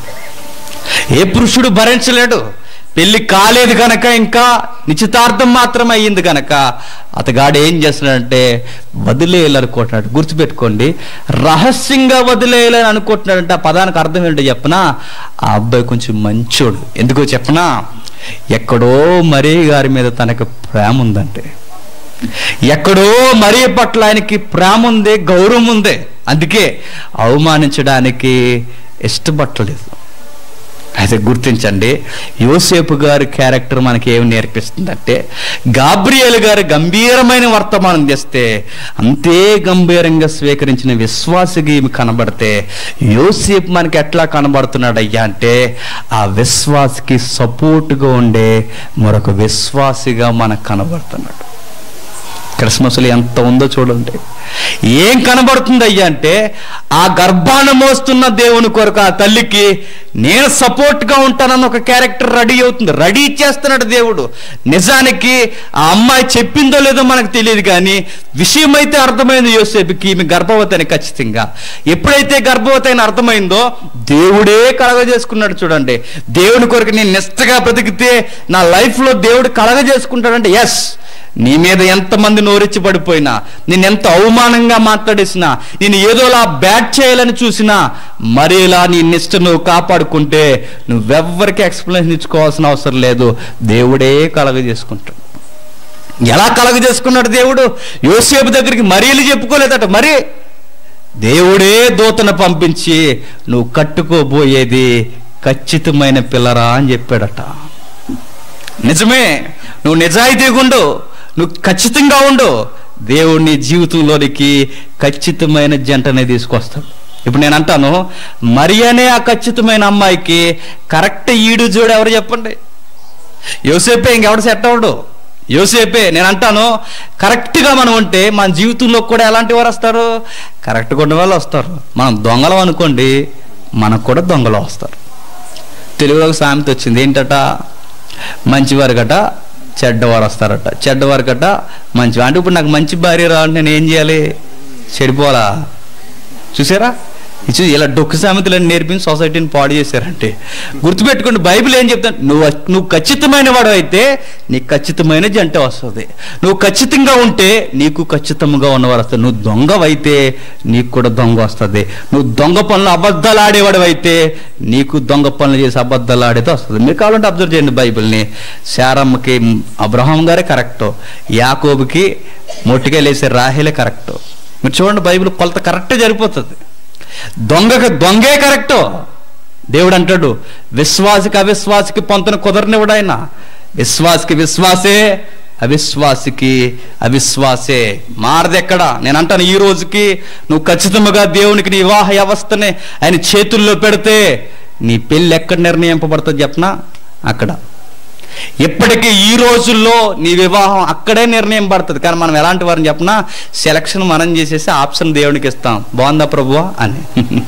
ఏ పురుషుడు భరించలేడు పెళ్లి కాలేదు కనుక ఇంకా నిశ్చితార్థం మాత్రం అయ్యింది కనుక అతగాడు ఏం చేస్తున్నాడంటే వదిలేయాలనుకుంటున్నాడు గుర్తుపెట్టుకోండి రహస్యంగా వదిలేయాలని అనుకుంటున్నాడంటే ఆ పదానికి అర్థం ఏంటో చెప్పనా ఆ అబ్బాయి కొంచెం మంచోడు ఎందుకో చెప్పనా ఎక్కడో మరీ గారి మీద తనకు ప్రేమ ఉందంటే ఎక్కడో మరీ పట్ల ఆయనకి ప్రేమ ఉంది గౌరవం ఉంది అందుకే అవమానించడానికి ఇష్టపట్టలేదు అయితే గుర్తించండి యోసేపు గారి క్యారెక్టర్ మనకి ఏమి నేర్పిస్తుందంటే గాబ్రియల్ గారు గంభీరమైన వర్తమానం చేస్తే అంతే గంభీరంగా స్వీకరించిన విశ్వాసకి ఈమె కనబడితే యోసేపు మనకి ఎట్లా కనబడుతున్నాడు అయ్యా అంటే ఆ విశ్వాసకి సపోర్ట్గా ఉండే మరొక విశ్వాసిగా మనకు కనబడుతున్నాడు క్రిస్మస్లో ఎంత ఉందో చూడండి ఏం కనబడుతుంది అయ్యా అంటే ఆ గర్భాన్ని మోస్తున్న దేవుని కొరకు ఆ తల్లికి నేను సపోర్ట్గా ఉంటానన్న ఒక క్యారెక్టర్ రెడీ అవుతుంది రెడీ చేస్తున్నాడు దేవుడు నిజానికి ఆ అమ్మాయి చెప్పిందో లేదో మనకు తెలియదు కానీ విషయం అయితే అర్థమైంది యోసేపుకి ఈమె గర్భవతి అని ఖచ్చితంగా ఎప్పుడైతే గర్భవతి అని అర్థమైందో దేవుడే కలగజేసుకున్నాడు చూడండి దేవుని కొరకు నేను నిష్టగా బ్రతికితే నా లైఫ్లో దేవుడు కలగజేసుకుంటాడంటే ఎస్ నీ మీద ఎంతమంది నోరెచ్చి పడిపోయినా నేను ఎంత అవమానంగా మాట్లాడేసినా నేను ఏదోలా బ్యాట్ చేయాలని చూసినా మరేలా నీ నిష్ట నువ్వు కాపాడుకుంటే నువ్వెవ్వరికి ఎక్స్ప్లెనేషన్ ఇచ్చుకోవాల్సిన అవసరం లేదు దేవుడే కలగజేసుకుంటాడు ఎలా కలగజేసుకున్నాడు దేవుడు యోసేపు దగ్గరికి మరీలు చెప్పుకోలేదట మరి దేవుడే దూతను పంపించి నువ్వు కట్టుకోబోయేది ఖచ్చితమైన పిల్లరా అని చెప్పాడట నిజమే నువ్వు నిజాయితీగా ఉండు నువ్వు ఖచ్చితంగా ఉండు దేవుడు నీ జీవితంలోనికి ఖచ్చితమైన జంటనే తీసుకొస్తాడు ఇప్పుడు నేను అంటాను మరి అనే ఆ ఖచ్చితమైన అమ్మాయికి కరెక్ట్ ఈడు జోడు ఎవరు చెప్పండి యోసేపే ఇంకెవడు సెట్ అవడు యోసేపే నేను అంటాను కరెక్ట్గా మనం ఉంటే మన జీవితంలో కూడా ఎలాంటి వారు వస్తారు కరెక్ట్గా ఉన్న వాళ్ళు వస్తారు మనం దొంగలం అనుకోండి మనకు కూడా దొంగలు వస్తారు తెలుగులో ఒక సామెత వచ్చింది ఏంటట మంచివారు గట చెడ్డవారు వస్తారట చెడ్డవారు గట మంచి అంటే ఇప్పుడు నాకు మంచి భార్య రావాలంటే నేను ఏం చేయాలి చెడిపోవాలా చూసారా ఇది ఇలా డొక్కు సామెతలను నేర్పించి సొసైటీని పాడు చేశారంటే గుర్తుపెట్టుకోండి బైబిల్ ఏం చెప్తాను నువ్వు నువ్వు ఖచ్చితమైన వాడు అయితే నీకు ఖచ్చితమైన జంట వస్తుంది నువ్వు ఖచ్చితంగా ఉంటే నీకు ఖచ్చితంగా ఉన్నవారు వస్తారు నువ్వు దొంగవైతే నీకు కూడా దొంగ వస్తుంది నువ్వు దొంగ పనులు అబద్ధాలు ఆడేవాడు అయితే నీకు దొంగ పనులు చేసి అబద్ధాలు ఆడేది వస్తుంది మీరు కావాలంటే అబ్జర్వ్ చేయండి బైబిల్ని శారమ్మకి అబ్రహాం గారే కరెక్ట్ యాకోబుకి మొట్టికెళ్ళేసే రాహేలే కరెక్ట్ మీరు చూడండి బైబిల్ కొలత కరెక్టే జరిగిపోతుంది దొంగకి దొంగే కరెక్టు దేవుడు అంటాడు విశ్వాసికి అవిశ్వాసికి పొంతన కుదరనివ్వడు ఆయన విశ్వాసికి విశ్వాసే అవిశ్వాసికి అవిశ్వాసే మారదెక్కడ నేను అంటాను ఈ రోజుకి నువ్వు ఖచ్చితంగా దేవునికి నీ వివాహ వ్యవస్థని ఆయన చేతుల్లో పెడితే నీ పెళ్ళి ఎక్కడ నిర్ణయింపబడుతుంది చెప్పనా అక్కడ ఇప్పటికీ ఈ రోజుల్లో నీ వివాహం అక్కడే నిర్ణయం పడుతుంది కానీ మనం ఎలాంటి వారిని చెప్పినా సెలక్షన్ మనం చేసేసి ఆప్షన్ దేవునికి ఇస్తాం బాగుందా ప్రభువా అని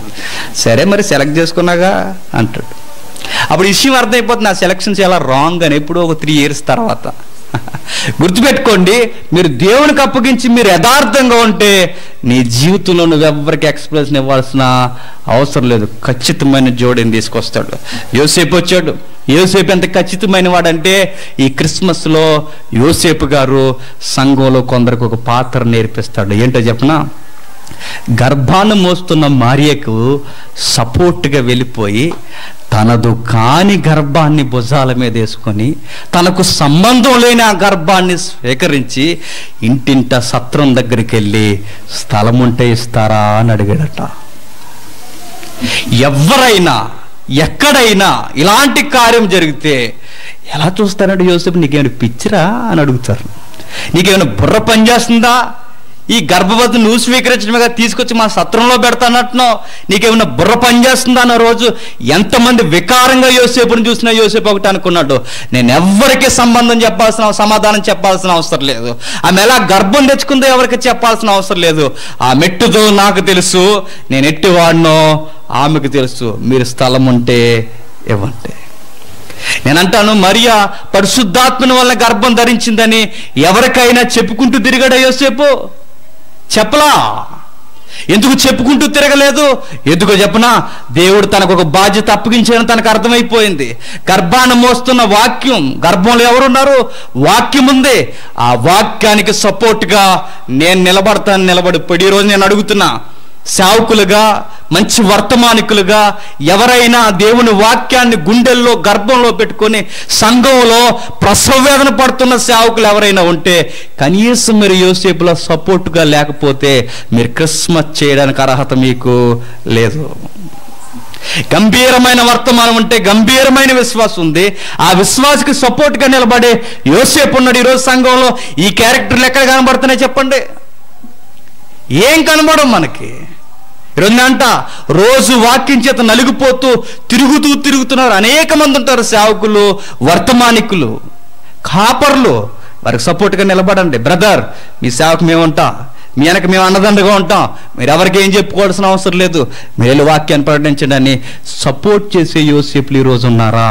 సరే మరి సెలెక్ట్ చేసుకున్నాగా అంటాడు అప్పుడు విషయం అర్థమైపోతుంది ఆ సెలక్షన్స్ ఎలా రాంగ్ అని ఎప్పుడో ఒక త్రీ ఇయర్స్ తర్వాత గుర్తుపెట్టుకోండి మీరు దేవునికి అప్పగించి మీరు యథార్థంగా ఉంటే నీ జీవితంలో నువ్వు ఎవరికి ఎక్స్ప్రెషన్ ఇవ్వాల్సిన అవసరం లేదు ఖచ్చితమైన జోడిని తీసుకొస్తాడు యోసేపు వచ్చాడు యోసేపు ఎంత ఖచ్చితమైన వాడంటే ఈ క్రిస్మస్లో యోసేపు గారు సంఘంలో కొందరికి ఒక పాత్ర నేర్పిస్తాడు ఏంటో చెప్పనా గర్భాన్ని మోస్తున్న మరియకు సపోర్ట్గా వెళ్ళిపోయి తనదు కాని గర్భాన్ని భుజాల మీద వేసుకొని తనకు సంబంధం లేని ఆ గర్భాన్ని స్వీకరించి ఇంటింట సత్రం దగ్గరికి వెళ్ళి స్థలం ఉంటే ఇస్తారా అని అడిగాడట ఎవరైనా ఎక్కడైనా ఇలాంటి కార్యం జరిగితే ఎలా చూస్తారంటే యోసేపు నీకేమైనా పిచ్చిరా అని అడుగుతారు నీకేమైనా బుర్ర పనిచేస్తుందా ఈ గర్భవతి నువ్వు స్వీకరించడమేగా తీసుకొచ్చి మా సత్రంలో పెడతానట్టున్నావు నీకేమైనా బుర్ర పనిచేస్తుందా అన్న రోజు ఎంతమంది వికారంగా యోసేపుని చూసినా యోసేపు ఒకటి అనుకున్నాడు నేను ఎవ్వరికి సంబంధం చెప్పాల్సిన సమాధానం చెప్పాల్సిన అవసరం లేదు ఆమె ఎలా గర్భం తెచ్చుకుందో ఎవరికి చెప్పాల్సిన అవసరం లేదు ఆ మెట్టుదో నాకు తెలుసు నేను ఎట్టివాడినో ఆమెకు తెలుసు మీరు స్థలం ఉంటే ఇవ్వండి నేను అంటాను మరియా పరిశుద్ధాత్మని వల్ల గర్భం ధరించిందని ఎవరికైనా చెప్పుకుంటూ తిరిగాడా యోసేపు చెప్పలా ఎందుకు చెప్పుకుంటూ తిరగలేదు ఎందుకో చెప్పనా దేవుడు తనకు ఒక బాధ్యత అప్పగించాడని తనకు అర్థమైపోయింది గర్భాన్ని మోస్తున్న వాక్యం గర్భంలో ఎవరున్నారు వాక్యం ఉంది ఆ వాక్యానికి సపోర్ట్గా నేను నిలబడతాను నిలబడి ఇప్పుడు ఈ రోజు నేను అడుగుతున్నా సేవకులుగా మంచి వర్తమానికులుగా ఎవరైనా దేవుని వాక్యాన్ని గుండెల్లో గర్భంలో పెట్టుకొని సంఘంలో ప్రసవ వేదన పడుతున్న సేవకులు ఎవరైనా ఉంటే కనీసం మీరు యోసేపులో సపోర్ట్గా లేకపోతే మీరు క్రిస్మస్ చేయడానికి అర్హత మీకు లేదు గంభీరమైన వర్తమానం ఉంటే గంభీరమైన విశ్వాసం ఉంది ఆ విశ్వాసకి సపోర్ట్గా నిలబడే యోసేపు ఉన్నాడు ఈరోజు సంఘంలో ఈ క్యారెక్టర్లు ఎక్కడ కనబడుతున్నాయి చెప్పండి ఏం కనబడం మనకి రెండంట రోజు వాక్యం చేత నలిగిపోతూ తిరుగుతూ తిరుగుతున్నారు అనేక మంది ఉంటారు సేవకులు వర్తమానికులు కాపర్లు వారికి సపోర్ట్గా నిలబడండి బ్రదర్ మీ సేవకు మేము ఉంటాం మీ వెనక మేము అండదండగా ఉంటాం మీరు ఎవరికి ఏం చెప్పుకోవాల్సిన అవసరం లేదు మీరు వెళ్ళి వాక్యాన్ని ప్రకటించండి అని సపోర్ట్ చేసే యోసేపులు ఈరోజు ఉన్నారా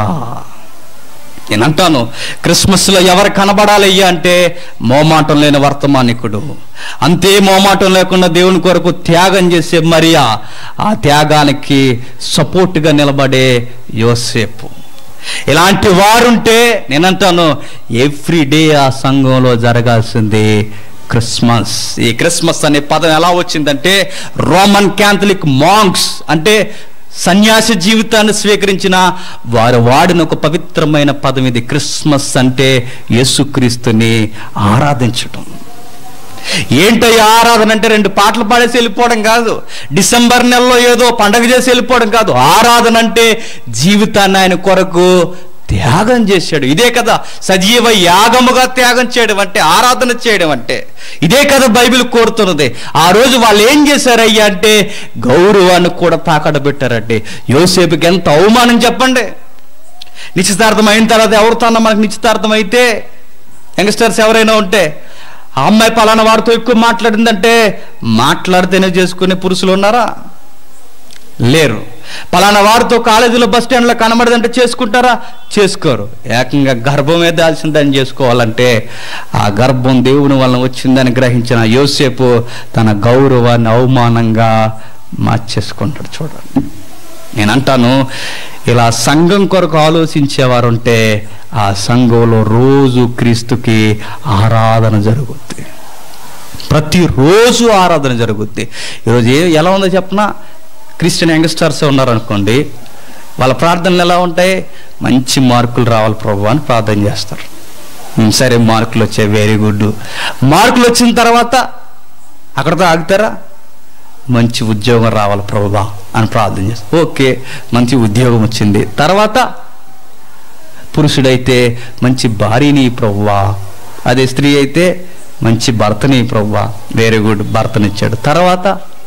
నేను అంటాను క్రిస్మస్లో ఎవరు కనబడాలయ్యా అంటే మోమాటం లేని వర్తమానికుడు అంతే మోమాటం లేకుండా దేవుని కొరకు త్యాగం చేసే మరియా ఆ త్యాగానికి సపోర్ట్గా నిలబడే యోసేపు ఇలాంటి వారుంటే నేనంటాను ఎవ్రీ డే ఆ సంఘంలో జరగాల్సింది క్రిస్మస్ ఈ క్రిస్మస్ అనే పదం ఎలా వచ్చిందంటే రోమన్ క్యాథలిక్ మాంక్స్ అంటే సన్యాసి జీవితాన్ని స్వీకరించిన వారు వాడిన ఒక పవిత్రమైన పదం ఇది క్రిస్మస్ అంటే యేసుక్రీస్తుని ఆరాధించటం ఏంటయ్యా ఆరాధన అంటే రెండు పాటలు పాడేసి వెళ్ళిపోవడం కాదు డిసెంబర్ నెలలో ఏదో పండగ చేసి వెళ్ళిపోవడం కాదు ఆరాధన అంటే జీవితాన్ని ఆయన కొరకు త్యాగం చేశాడు ఇదే కదా సజీవ యాగముగా త్యాగం చేయడం అంటే ఆరాధన చేయడం అంటే ఇదే కదా బైబిల్ కోరుతున్నది ఆ రోజు వాళ్ళు ఏం చేశారయ్యా అంటే గౌరవాన్ని కూడా తాకడ పెట్టారంటే యోసేపుకి ఎంత అవమానం చెప్పండి నిశ్చితార్థం అయిన తర్వాత ఎవరితో అన్న మనకు నిశ్చితార్థం అయితే యంగ్స్టర్స్ ఎవరైనా ఉంటే ఆ అమ్మాయి పలానా వారితో ఎక్కువ మాట్లాడిందంటే మాట్లాడితేనే చేసుకునే పురుషులు ఉన్నారా లేరు పలానా వారితో కాలేజీలో బస్ స్టాండ్లో కనబడదంటే చేసుకుంటారా చేసుకోరు ఏకంగా గర్భమే దాల్సిందని చేసుకోవాలంటే ఆ గర్భం దేవుని వలన వచ్చిందని గ్రహించిన యోసేపు తన గౌరవాన్ని అవమానంగా మార్చేసుకుంటాడు చూడండి నేను అంటాను ఇలా సంఘం కొరకు ఆలోచించేవారు ఉంటే ఆ సంఘంలో రోజు క్రీస్తుకి ఆరాధన జరుగుద్ది ప్రతిరోజు ఆరాధన జరుగుద్ది ఈరోజు ఏ ఎలా ఉందో చెప్పనా క్రిస్టియన్ యంగ్స్టర్స్ ఉన్నారనుకోండి వాళ్ళ ప్రార్థనలు ఎలా ఉంటాయి మంచి మార్కులు రావాలి ప్రభు అని ప్రార్థన చేస్తారు "ఉమ్, సరే మార్కులు వచ్చాయి వెరీ గుడ్ మార్కులు వచ్చిన తర్వాత అక్కడతో ఆగుతారా మంచి ఉద్యోగం రావాలి ప్రభువా అని ప్రార్థన చేస్తారు ఓకే మంచి ఉద్యోగం వచ్చింది తర్వాత పురుషుడైతే మంచి భార్యని ప్రభువా అదే స్త్రీ అయితే మంచి భర్తని ప్రభువా వెరీ గుడ్ భర్తనిచ్చాడు తర్వాత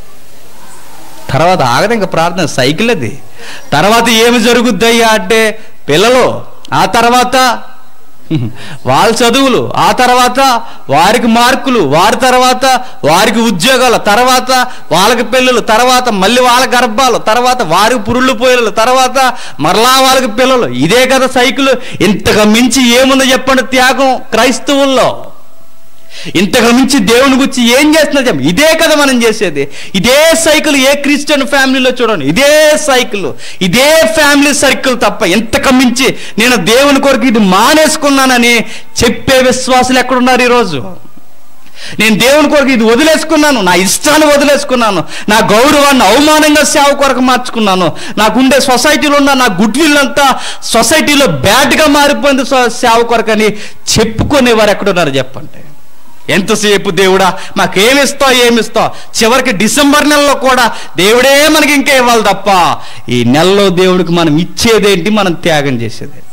తర్వాత ఆగదు ఇంకా ప్రార్థన సైకిల్ అది తర్వాత ఏమి జరుగుద్దయ్యా అంటే పిల్లలు ఆ తర్వాత వాళ్ళ చదువులు ఆ తర్వాత వారికి మార్కులు వారి తర్వాత వారికి ఉద్యోగాలు తర్వాత వాళ్ళకి పిల్లలు తర్వాత మళ్ళీ వాళ్ళ గర్భాలు తర్వాత వారికి పురుళ్ళు పోయలు తర్వాత మరలా వాళ్ళకి పిల్లలు ఇదే కదా సైకిల్ ఇంతగా మించి ఏముందో చెప్పండి త్యాగం క్రైస్తవుల్లో ఇంతకు మించి దేవుని గురించి ఏం చేస్తున్నా చెప్ప ఇదే కదా మనం చేసేది ఇదే సైకిల్ ఏ క్రిస్టియన్ ఫ్యామిలీలో చూడండి ఇదే సైకిల్ ఇదే ఫ్యామిలీ సర్కిల్ తప్ప ఇంతకు మించి నేను దేవుని కొరకు ఇది మానేసుకున్నానని చెప్పే విశ్వాసులు ఎక్కడున్నారు ఈరోజు నేను దేవుని కొరకు ఇది వదిలేసుకున్నాను నా ఇష్టాన్ని వదిలేసుకున్నాను నా గౌరవాన్ని అవమానంగా సేవ కొరకు మార్చుకున్నాను నాకుండే సొసైటీలో ఉన్న నా గుడ్ విల్ అంతా సొసైటీలో బ్యాడ్గా మారిపోయింది సో- సేవ కొరకు అని చెప్పుకునేవారు ఎక్కడున్నారు చెప్పండి ఎంతసేపు దేవుడా మాకేమిస్తావు ఏమిస్తావు చివరికి డిసెంబర్ నెలలో కూడా దేవుడే మనకి ఇంకా ఇవ్వాలి తప్ప ఈ నెలలో దేవుడికి మనం ఇచ్చేదేంటి మనం త్యాగం చేసేదేంటి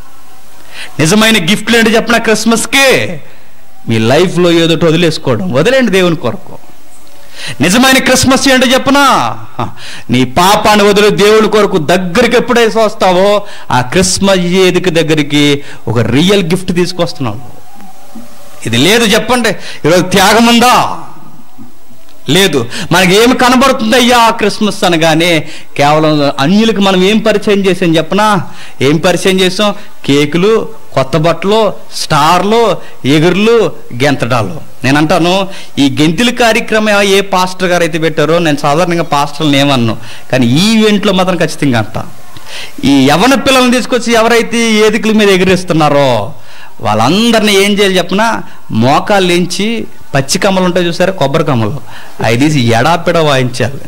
నిజమైన గిఫ్ట్లు ఏంటి చెప్పిన క్రిస్మస్కి మీ లైఫ్లో ఏదో ఒకటి వదిలేసుకోవడం వదిలేండి దేవుని కొరకు నిజమైన క్రిస్మస్ ఏంటో చెప్పనా నీ పాపాన్ని వదిలి దేవుని కొరకు దగ్గరికి ఎప్పుడైతే వస్తావో ఆ క్రిస్మస్ వేదిక దగ్గరికి ఒక రియల్ గిఫ్ట్ తీసుకొస్తున్నావు ఇది లేదు చెప్పండి ఈరోజు త్యాగం ఉందా లేదు మనకి ఏమి కనబడుతుంది అయ్యా ఆ క్రిస్మస్ అనగానే కేవలం అన్యులకు మనం ఏం పరిచయం చేసాం చెప్పనా ఏం పరిచయం చేసాం కేకులు కొత్త బట్టలు స్టార్లు ఎగురులు గెంతడాలు నేను అంటాను ఈ గెంతుల కార్యక్రమం ఏ పాస్టర్ గారు అయితే పెట్టారో నేను సాధారణంగా పాస్టర్లను ఏమన్ను కానీ ఈ ఈవెంట్లో మాత్రం ఖచ్చితంగా అంటా ఈ యవన పిల్లల్ని తీసుకొచ్చి ఎవరైతే ఈ ఏదికల మీద ఎగిరిస్తున్నారో వాళ్ళందరినీ ఏం చేయాలి చెప్పినా మోకాలు లేంచి పచ్చి కమ్మలు ఉంటాయి చూసారా కొబ్బరి కమ్మలు అవి తీసి ఎడాపెడ వాయించాలి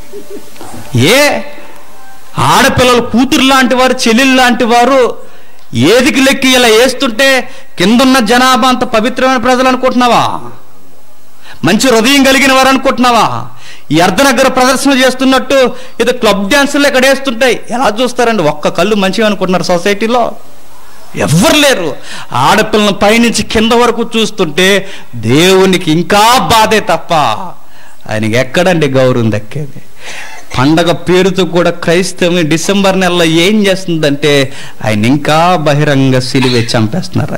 ఏ ఆడపిల్లలు కూతురు లాంటి వారు చెల్లెలు లాంటి వారు ఏదికి లెక్కి ఇలా వేస్తుంటే కిందున్న జనాభా అంత పవిత్రమైన ప్రజలు అనుకుంటున్నావా మంచి హృదయం కలిగిన వారు అనుకుంటున్నావా ఈ అర్ధనగర ప్రదర్శన చేస్తున్నట్టు ఇది క్లబ్ డ్యాన్సులు ఇక్కడ వేస్తుంటాయి ఎలా చూస్తారండి ఒక్క కళ్ళు మంచిగా అనుకుంటున్నారు సొసైటీలో ఎవ్వరు లేరు ఆడపిల్లని పైనుంచి కింద వరకు చూస్తుంటే దేవునికి ఇంకా బాధే తప్ప ఆయనకి ఎక్కడండి గౌరవం దక్కేది పండగ పేరుతో కూడా క్రైస్తవం డిసెంబర్ నెలలో ఏం చేస్తుందంటే ఆయన ఇంకా బహిరంగ సిలివే చంపేస్తున్నారు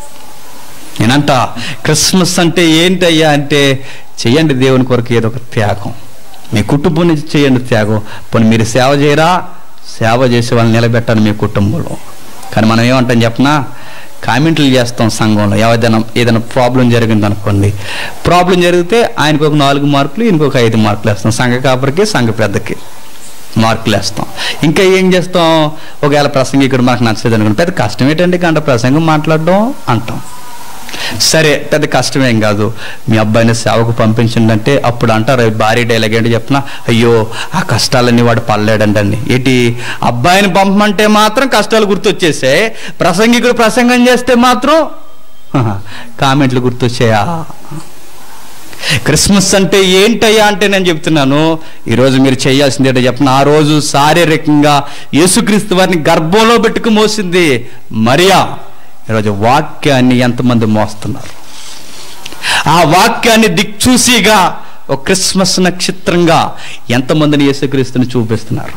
నేనంట క్రిస్మస్ అంటే ఏంటయ్యా అంటే చెయ్యండి దేవుని కొరకు ఏదో ఒక త్యాగం మీ కుటుంబం నుంచి చేయండి త్యాగం పోనీ మీరు సేవ చేయరా సేవ చేసే వాళ్ళని నిలబెట్టండి మీ కుటుంబంలో కానీ మనం ఏమంటాం చెప్పనా కామెంట్లు చేస్తాం సంఘంలో ఏదైనా ఏదైనా ప్రాబ్లం జరిగింది అనుకోండి ప్రాబ్లం జరిగితే ఆయనకు ఒక నాలుగు మార్కులు ఈయనకు ఒక ఐదు మార్కులు వేస్తాం సంఘ కాపరికి సంఘ పెద్దకి మార్కులు వేస్తాం ఇంకా ఏం చేస్తాం ఒకవేళ ప్రసంగికుడు మనకు నచ్చలేదు అనుకోండి పెద్ద కష్టం ఏంటండి గంట ప్రసంగం మాట్లాడడం అంటాం సరే పెద్ద కష్టమేం కాదు మీ అబ్బాయిని సేవకు పంపించిందంటే అప్పుడు అంటారు భారీ డైలాగ్ ఏంటి చెప్పిన అయ్యో ఆ కష్టాలన్నీ వాడు పడలేడండి ఏంటి అబ్బాయిని పంపమంటే మాత్రం కష్టాలు గుర్తొచ్చేసే ప్రసంగికుడు ప్రసంగం చేస్తే మాత్రం హహ, కామెంట్లు గుర్తొచ్చాయా క్రిస్మస్ అంటే ఏంటయ్యా అంటే నేను చెప్తున్నాను ఈరోజు మీరు చేయాల్సింది ఏంటో చెప్పిన ఆ రోజు శారీరకంగా యేసుక్రీస్తు వారిని గర్భంలో పెట్టుకు మోసింది మరియా ఈరోజు వాక్యాన్ని ఎంతమంది మోస్తున్నారు ఆ వాక్యాన్ని దిక్చూసిగా ఒక క్రిస్మస్ నక్షత్రంగా ఎంతమందిని యేసుక్రీస్తుని చూపిస్తున్నారు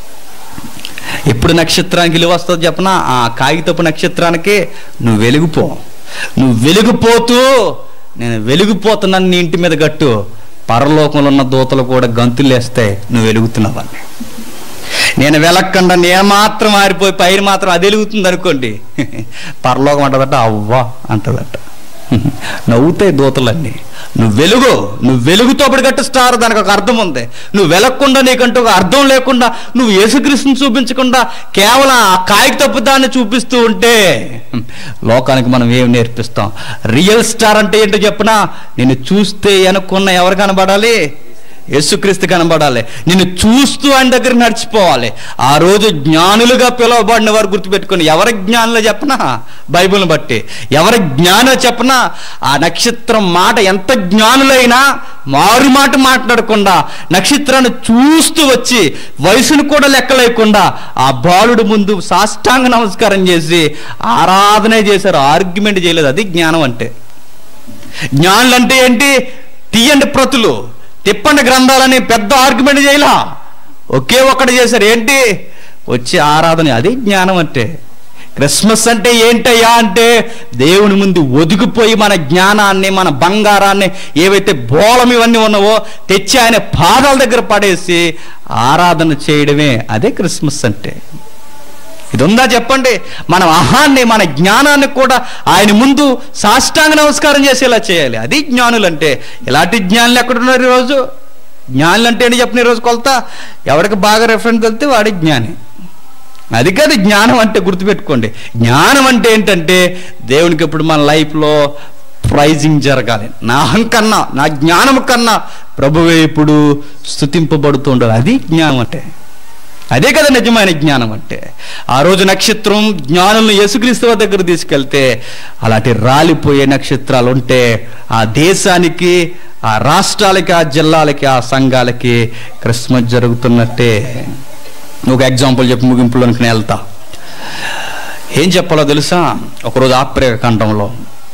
ఎప్పుడు నక్షత్రానికి విలువ వస్తుంది చెప్పనా ఆ కాగితపు నక్షత్రానికి నువ్వు వెలిగిపో నువ్వు వెలిగిపోతూ నేను వెలిగిపోతున్నాను నీ ఇంటి మీద గట్టు పరలోకంలో ఉన్న దూతలు కూడా గంతులేస్తే నువ్వు వెలుగుతున్నావని నేను వెలక్కుండా నేను మాత్రం ఆరిపోయి పైన మాత్రం అది వెలుగుతుంది అనుకోండి పరలోకం అంటదట అవ్వా అంటదట నవ్వుతాయి దూతలన్నీ నువ్వు వెలుగు నువ్వు వెలుగుతో గట్టి స్టార్ దానికి ఒక అర్థం ఉంది నువ్వు వెలగకుండా నీకంటూ ఒక అర్థం లేకుండా నువ్వు యేసుక్రీస్తుని చూపించకుండా కేవలం ఆ కాయకు తప్పు దాన్ని చూపిస్తూ ఉంటే లోకానికి మనం ఏం నేర్పిస్తాం రియల్ స్టార్ అంటే ఏంటో చెప్పనా నిన్ను చూస్తే వెనక్కున్న ఎవరు కనబడాలి యేసుక్రీస్తు కనబడాలి నిన్ను చూస్తూ ఆయన దగ్గర నడిచిపోవాలి ఆ రోజు జ్ఞానులుగా పిలువబడిన వారు గుర్తుపెట్టుకొని ఎవరి జ్ఞానులో చెప్పనా బైబిల్ని బట్టి ఎవరి జ్ఞానో చెప్పనా ఆ నక్షత్రం మాట ఎంత జ్ఞానులైనా మారు మాట మాట్లాడకుండా నక్షత్రాన్ని చూస్తూ వచ్చి వయసును కూడా లెక్క లేకుండా ఆ బాలుడు ముందు సాష్టాంగ నమస్కారం చేసి ఆరాధనే చేశారు ఆర్గ్యుమెంట్ చేయలేదు అది జ్ఞానం అంటే జ్ఞానులు అంటే ఏంటి తీయండి ప్రతులు తిప్పండి గ్రంథాలని పెద్ద ఆర్గ్యుమెంట్ చేయలా ఒకే ఒక్కటి చేశారు ఏంటి వచ్చి ఆరాధన అది జ్ఞానం అంటే క్రిస్మస్ అంటే ఏంటయ్యా అంటే దేవుని ముందు ఒదిగిపోయి మన జ్ఞానాన్ని మన బంగారాన్ని ఏవైతే బోళం ఇవన్నీ ఉన్నావో తెచ్చి ఆయన పాదాల దగ్గర పడేసి ఆరాధన చేయడమే అదే క్రిస్మస్ అంటే ఇది ఉందా చెప్పండి మన అహాన్ని మన జ్ఞానాన్ని కూడా ఆయన ముందు సాష్టాంగ నమస్కారం చేసేలా చేయాలి అది జ్ఞానులు అంటే ఇలాంటి జ్ఞానులు ఎక్కడున్నారు ఈరోజు జ్ఞానులు అంటే ఏంటి చెప్పిన ఈరోజు కొలత ఎవరికి బాగా రెఫరెన్స్ వెళ్తే వాడి జ్ఞాని అది కాదు జ్ఞానం అంటే గుర్తుపెట్టుకోండి జ్ఞానం అంటే ఏంటంటే దేవునికి ఇప్పుడు మన లైఫ్లో ప్రైజింగ్ జరగాలి నా అహం కన్నా నా జ్ఞానం కన్నా ప్రభువే ఇప్పుడు స్థుతింపబడుతుండాలి అది జ్ఞానం అంటే అదే కదా నిజమైన జ్ఞానం అంటే ఆ రోజు నక్షత్రం జ్ఞానులను యేసుక్రీస్తు వారి దగ్గర తీసుకెళ్తే అలాంటి రాలిపోయే నక్షత్రాలు ఉంటే ఆ దేశానికి ఆ రాష్ట్రాలకి ఆ జిల్లాలకి ఆ సంఘాలకి క్రిస్మస్ జరుగుతున్నట్టే ఒక ఎగ్జాంపుల్ చెప్పి ముగింపులోనికి నేను వెళ్తా ఏం చెప్పాలో తెలుసా ఒకరోజు ఆఫ్రికా ఖండంలో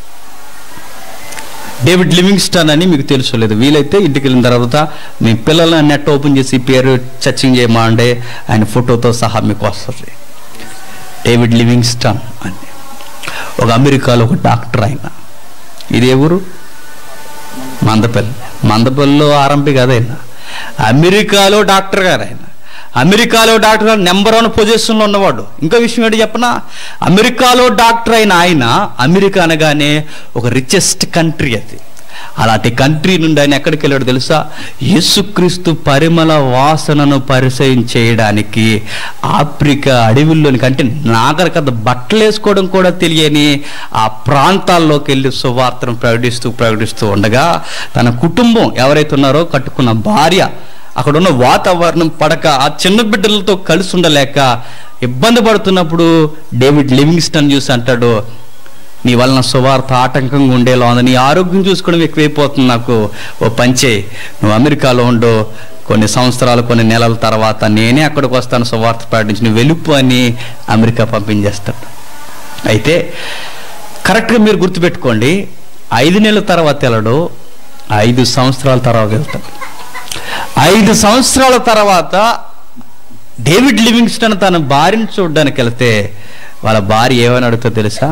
డేవిడ్ లివింగ్స్టన్ అని మీకు తెలుసు లేదు వీలైతే ఇంటికి వెళ్ళిన తర్వాత మీ పిల్లల్ని నెట్ ఓపెన్ చేసి పేరు చర్చింగ్ చేయమంటే ఆయన ఫోటోతో సహా మీకు వస్తుంది డేవిడ్ లివింగ్స్టన్ అని ఒక అమెరికాలో ఒక డాక్టర్ ఆయన ఇది ఎవరు మందపల్లి మందపల్లిలో ఆరంభి కదా ఆయన అమెరికాలో డాక్టర్ గారు ఆయన అమెరికాలో డాక్టర్ గారు నెంబర్ వన్ పొజిషన్లో ఉన్నవాడు ఇంకా విషయం ఏంటి చెప్పనా అమెరికాలో డాక్టర్ అయిన ఆయన అమెరికా అనగానే ఒక రిచెస్ట్ కంట్రీ అది అలాంటి కంట్రీ నుండి ఆయన ఎక్కడికి వెళ్ళాడు తెలుసా యేసుక్రీస్తు పరిమళ వాసనను పరిచయం చేయడానికి ఆఫ్రికా అడవుల్లోనికి అంటే నాగరికత బట్టలు వేసుకోవడం కూడా తెలియని ఆ ప్రాంతాల్లోకి వెళ్ళి సువార్తను ప్రకటిస్తూ ప్రకటిస్తూ ఉండగా తన కుటుంబం ఎవరైతే ఉన్నారో కట్టుకున్న భార్య అక్కడ ఉన్న వాతావరణం పడక ఆ చిన్న బిడ్డలతో కలిసి ఉండలేక ఇబ్బంది పడుతున్నప్పుడు డేవిడ్ లివింగ్స్టన్ చూసి అంటాడు నీ వలన సువార్త ఆటంకంగా ఉండేలా ఉంది నీ ఆరోగ్యం చూసుకోవడం ఎక్కువైపోతుంది నాకు ఓ పంచే నువ్వు అమెరికాలో ఉండు కొన్ని సంవత్సరాలు కొన్ని నెలల తర్వాత నేనే అక్కడికి వస్తాను సువార్త ప్రకటించి నువ్వు వెలుపు అని అమెరికా పంపించేస్తాడు అయితే కరెక్ట్గా మీరు గుర్తుపెట్టుకోండి ఐదు నెలల తర్వాత వెళ్ళడు ఐదు సంవత్సరాల తర్వాత వెళ్తాడు ఐదు సంవత్సరాల తర్వాత డేవిడ్ లివింగ్స్టన్ తన భార్యను చూడడానికి వెళ్తే వాళ్ళ భార్య ఏమని అడుగుతా తెలుసా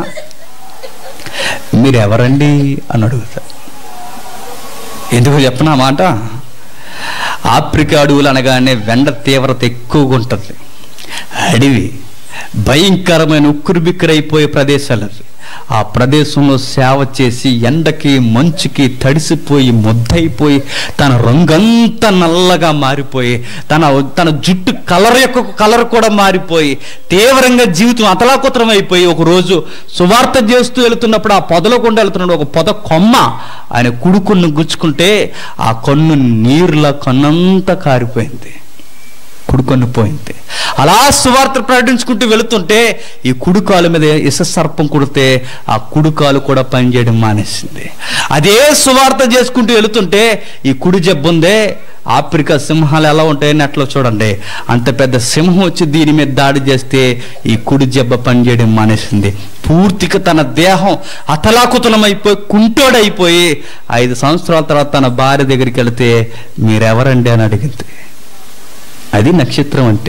మీరు ఎవరండి అని అడుగుతారు ఎందుకు చెప్పనా మాట ఆఫ్రికా అడవులు అనగానే వెండ తీవ్రత ఎక్కువగా ఉంటుంది అడవి భయంకరమైన ఉక్కురు బిక్కురైపోయే ప్రదేశాలు అవి ఆ ప్రదేశంలో సేవ చేసి ఎండకి మంచుకి తడిసిపోయి ముద్దయిపోయి తన రంగంతా నల్లగా మారిపోయి తన తన జుట్టు కలర్ యొక్క కలర్ కూడా మారిపోయి తీవ్రంగా జీవితం అతలాకుతలం అయిపోయి ఒక రోజు సువార్త చేస్తూ వెళుతున్నప్పుడు ఆ పొదలో గుండా వెళ్తున్నాడు ఒక పొద కొమ్మ ఆయన కుడుకున్ను గుచ్చుకుంటే ఆ కన్ను నీరులా కన్నంతా కారిపోయింది కుడుకొని పోయింది అలా సువార్త ప్రకటించుకుంటూ వెళుతుంటే ఈ కుడుకాలు మీద ఇస సర్పం కుడితే ఆ కుడుకాలు కూడా పనిచేయడం మానేసింది అదే సువార్త చేసుకుంటూ వెళుతుంటే ఈ కుడి జబ్బుందే ఆఫ్రికా సింహాలు ఎలా ఉంటాయని అట్లా చూడండి అంత పెద్ద సింహం వచ్చి దీని మీద దాడి చేస్తే ఈ కుడి జబ్బ పనిచేయడం మానేసింది పూర్తిగా తన దేహం అతలాకుతలం అయిపోయి కుంటోడైపోయి ఐదు సంవత్సరాల తర్వాత తన భార్య దగ్గరికి వెళితే మీరెవరండి అని అడిగింది అది నక్షత్రం అంటే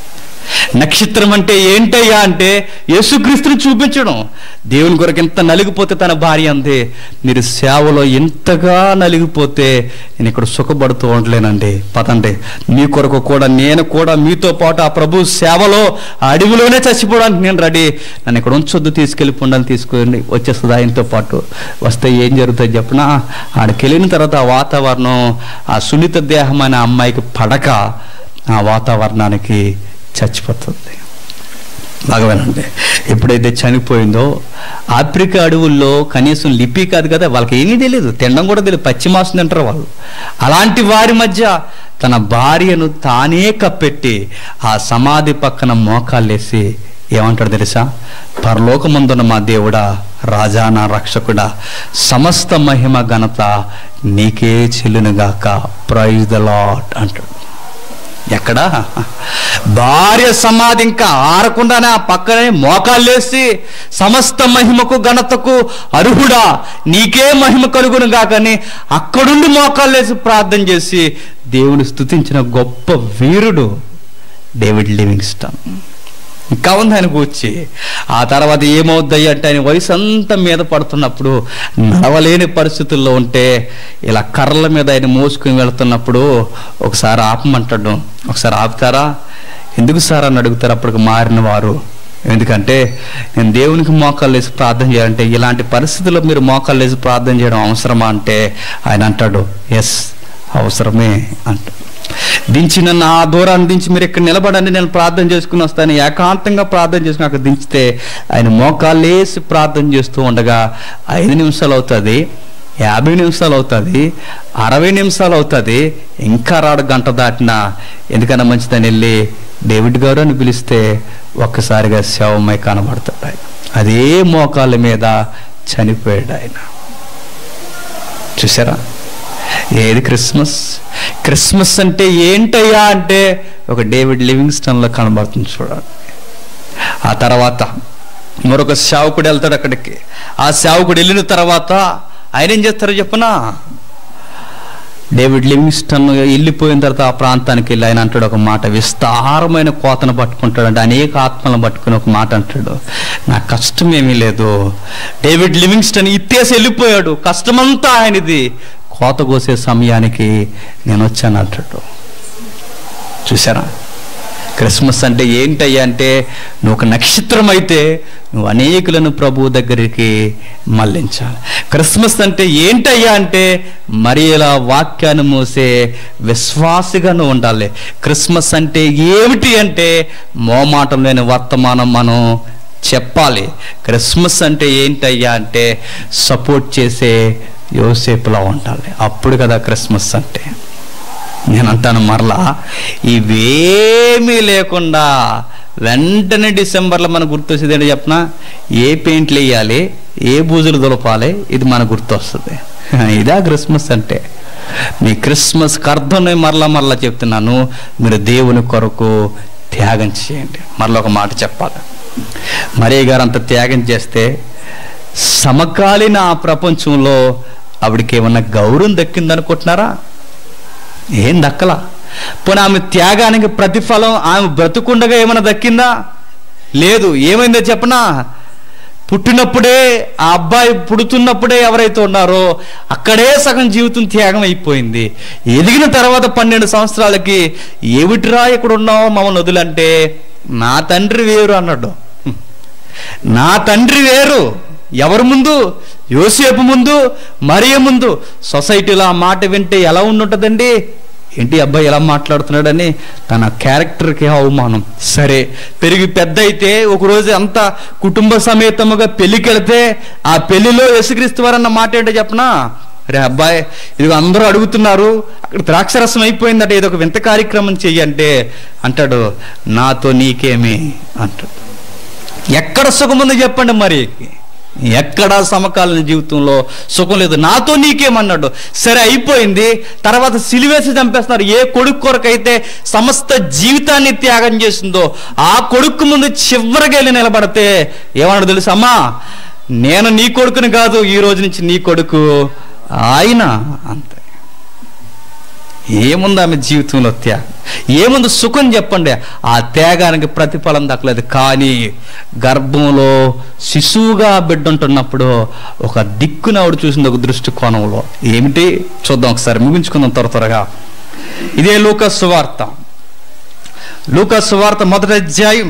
నక్షత్రం అంటే ఏంటయ్యా అంటే యేసుక్రీస్తుని చూపించడం దేవుని కొరకు ఎంత నలిగిపోతే తన భార్య అంది మీరు సేవలో ఎంతగా నలిగిపోతే నేను ఇక్కడ సుఖపడుతూ ఉండలేనండి పదండి మీ కొరకు కూడా నేను కూడా మీతో పాటు ఆ ప్రభు సేవలో ఆ అడవిలోనే చచ్చిపోవడానికి నేను రెడీ నన్ను ఇక్కడ ఉంచొద్దు తీసుకెళ్ళిపోండి తీసుకుని వచ్చేస్తుంది ఆయనతో పాటు వస్తే ఏం జరుగుతుంది చెప్పిన ఆడికి వెళ్ళిన తర్వాత ఆ వాతావరణం ఆ సున్నిత దేహమైన అమ్మాయికి పడక ఆ వాతావరణానికి చచ్చిపోతుంది బాగా వినండి ఎప్పుడైతే చనిపోయిందో ఆఫ్రికా అడవుల్లో కనీసం లిపి కాదు కదా వాళ్ళకి ఏమీ తెలియదు తినడం కూడా తెలియదు పశ్చిమాసం తింటారు వాళ్ళు అలాంటి వారి మధ్య తన భార్యను తానే కప్పెట్టి ఆ సమాధి పక్కన మోకాళ్ళేసి ఏమంటాడు తెలుసా పరలోకమందున మా దేవుడా రాజా నా రక్షకుడా సమస్త మహిమ ఘనత నీకే చెల్లునుగాక ప్రైజ్ ద లాట్ అంటాడు ఎక్కడా భార్య సమాధి ఇంకా ఆరకుండానే ఆ పక్కనే మోకాళ్ళేసి సమస్త మహిమకు ఘనతకు అర్హుడా నీకే మహిమ కలుగును గాకని అక్కడుండి మోకాళ్ళేసి ప్రార్థన చేసి దేవుని స్తుతించిన గొప్ప వీరుడు డేవిడ్ లివింగ్స్టన్ ఇంకా ఉంది ఆయన కూర్చి ఆ తర్వాత ఏమవుద్దాయి అంటే ఆయన వయసు అంతా మీద పడుతున్నప్పుడు నడవలేని పరిస్థితుల్లో ఉంటే ఇలా కర్రల మీద ఆయన మోసుకుని వెళుతున్నప్పుడు ఒకసారి ఆపమంటాడు ఒకసారి ఆపుతారా ఎందుకు సార్ అని అడుగుతారు అప్పటికి మారిన వారు ఎందుకంటే నేను దేవునికి మోకాళ్ళు వేసి ప్రార్థన చేయాలంటే ఇలాంటి పరిస్థితుల్లో మీరు మోకాళ్ళు వేసి ప్రార్థన చేయడం అవసరమా అంటే ఆయన అంటాడు ఎస్ అవసరమే అంటాడు దించి నన్ను ఆ దూరాన్ని దించి మీరు ఇక్కడ నిలబడండి నేను ప్రార్థన చేసుకుని వస్తాను ఏకాంతంగా ప్రార్థన చేసుకుని అక్కడ దించితే ఆయన మోకాళ్ళేసి ప్రార్థన చేస్తూ ఉండగా ఐదు నిమిషాలు అవుతుంది యాభై నిమిషాలు అవుతుంది అరవై నిమిషాలు అవుతుంది ఇంకా రాడు గంట దాటినా ఎందుకన్నా మంచిదని వెళ్ళి డేవిడ్ గారు అని పిలిస్తే ఒక్కసారిగా శవమై కనబడతాడు ఆయన అదే మోకాళ్ళ మీద చనిపోయాడు ఆయన చూసారా ఏది క్రిస్మస్ క్రిస్మస్ అంటే ఏంటయ్యా అంటే ఒక డేవిడ్ లివింగ్స్టన్లో కనబడుతుంది చూడండి ఆ తర్వాత మరొక సేవకుడు వెళ్తాడు అక్కడికి ఆ సేవకుడు వెళ్ళిన తర్వాత ఆయన ఏం చేస్తారో చెప్పనా డేవిడ్ లివింగ్స్టన్ వెళ్ళిపోయిన తర్వాత ఆ ప్రాంతానికి వెళ్ళి ఆయన అంటాడు ఒక మాట విస్తారమైన కోతను పట్టుకుంటాడు అంటే అనేక ఆత్మలను పట్టుకుని ఒక మాట అంటాడు నా కష్టం ఏమీ లేదు డేవిడ్ లివింగ్స్టన్ ఇత్తేసి వెళ్ళిపోయాడు కష్టమంతా ఆయనది కోత కోసే సమయానికి నేను వచ్చాను అంటాడు చూసారా క్రిస్మస్ అంటే ఏంటయ్యా అంటే నువ్వు ఒక నక్షత్రం అయితే నువ్వు అనేకులను ప్రభు దగ్గరికి మళ్ళించాలి క్రిస్మస్ అంటే ఏంటయ్యా అంటే మరి ఇలా వాక్యాన్ని మోసే విశ్వాసిగా నువ్వు ఉండాలి క్రిస్మస్ అంటే ఏమిటి అంటే మోమాటం లేని వర్తమానం మనం చెప్పాలి క్రిస్మస్ అంటే ఏంటయ్యా అంటే సపోర్ట్ చేసే యోసేపులా ఉండాలి అప్పుడు కదా క్రిస్మస్ అంటే నేను అంటాను మరలా ఇవేమీ లేకుండా వెంటనే డిసెంబర్లో మనకు గుర్తొచ్చేది ఏంటో చెప్పనా ఏ పెయింట్లు వేయాలి ఏ బూజులు దులపాలి ఇది మనకు గుర్తొస్తుంది ఇదా క్రిస్మస్ అంటే మీ క్రిస్మస్కి అర్థం నేను మరలా మరలా చెప్తున్నాను మీరు దేవుని కొరకు త్యాగం చేయండి మరలా ఒక మాట చెప్పాలి మరీ గారు అంత త్యాగం చేస్తే సమకాలీన ఆ ప్రపంచంలో ఆవిడకి ఏమన్నా గౌరవం దక్కిందనుకుంటున్నారా ఏం దక్కలా పోనీ ఆమె త్యాగానికి ప్రతిఫలం ఆమె బ్రతుకుండగా ఏమైనా దక్కిందా లేదు ఏమైందో చెప్పనా పుట్టినప్పుడే ఆ అబ్బాయి పుడుతున్నప్పుడే ఎవరైతే ఉన్నారో అక్కడే సగం జీవితం త్యాగం అయిపోయింది ఎదిగిన తర్వాత పన్నెండు సంవత్సరాలకి ఏమిటిరా ఇక్కడ ఉన్నావు మమ్మల్ని వదిలంటే నా తండ్రి వేరు అన్నాడు హ్మ్. నా తండ్రి వేరు ఎవరి ముందు యోసేపు ముందు మరియ ముందు సొసైటీలో ఆ మాట వింటే ఎలా ఉండుంటుందండి ఏంటి ఈ అబ్బాయి ఎలా మాట్లాడుతున్నాడని తన క్యారెక్టర్కి అవమానం సరే పెరిగి పెద్ద అయితే ఒకరోజు అంత కుటుంబ సమేతముగా పెళ్లికి వెళితే ఆ పెళ్లిలో యేసుక్రీస్తు వారన్న మాట ఏంటో చెప్పనా రే అబ్బాయి ఇది అందరూ అడుగుతున్నారు అక్కడ ద్రాక్షరసం అయిపోయిందట ఏదో ఒక వింత కార్యక్రమం చెయ్యంటే అంటాడు నాతో నీకేమి అంటాడు ఎక్కడ సుఖం ఉంది చెప్పండి మరి ఎక్కడ సమకాలీన జీవితంలో సుఖం లేదు నాతో నీకేమన్నాడు సరే అయిపోయింది తర్వాత సిలివేసి చంపేస్తున్నారు ఏ కొడుకు కొరకైతే సమస్త జీవితాన్ని త్యాగం చేసిందో ఆ కొడుకు ముందు చివరికి వెళ్ళి నిలబడితే ఏమన్నాడు తెలుసా అమ్మా నేను నీ కొడుకుని కాదు ఈ రోజు నుంచి నీ కొడుకు ఆయన అంతే ఏముంది ఆమె జీవితంలో త్యాగం ఏముంది సుఖం చెప్పండి ఆ త్యాగానికి ప్రతిఫలం దక్కలేదు కానీ గర్భంలో శిశువుగా బిడ్డ ఉంటున్నప్పుడు ఒక దిక్కున ఆవిడ చూసింది ఒక దృష్టికోణంలో ఏమిటి చూద్దాం ఒకసారి ముగించుకుందాం త్వర త్వరగా ఇదే లూకస్ సువార్త లూకస్ సువార్త మొదటి అధ్యాయం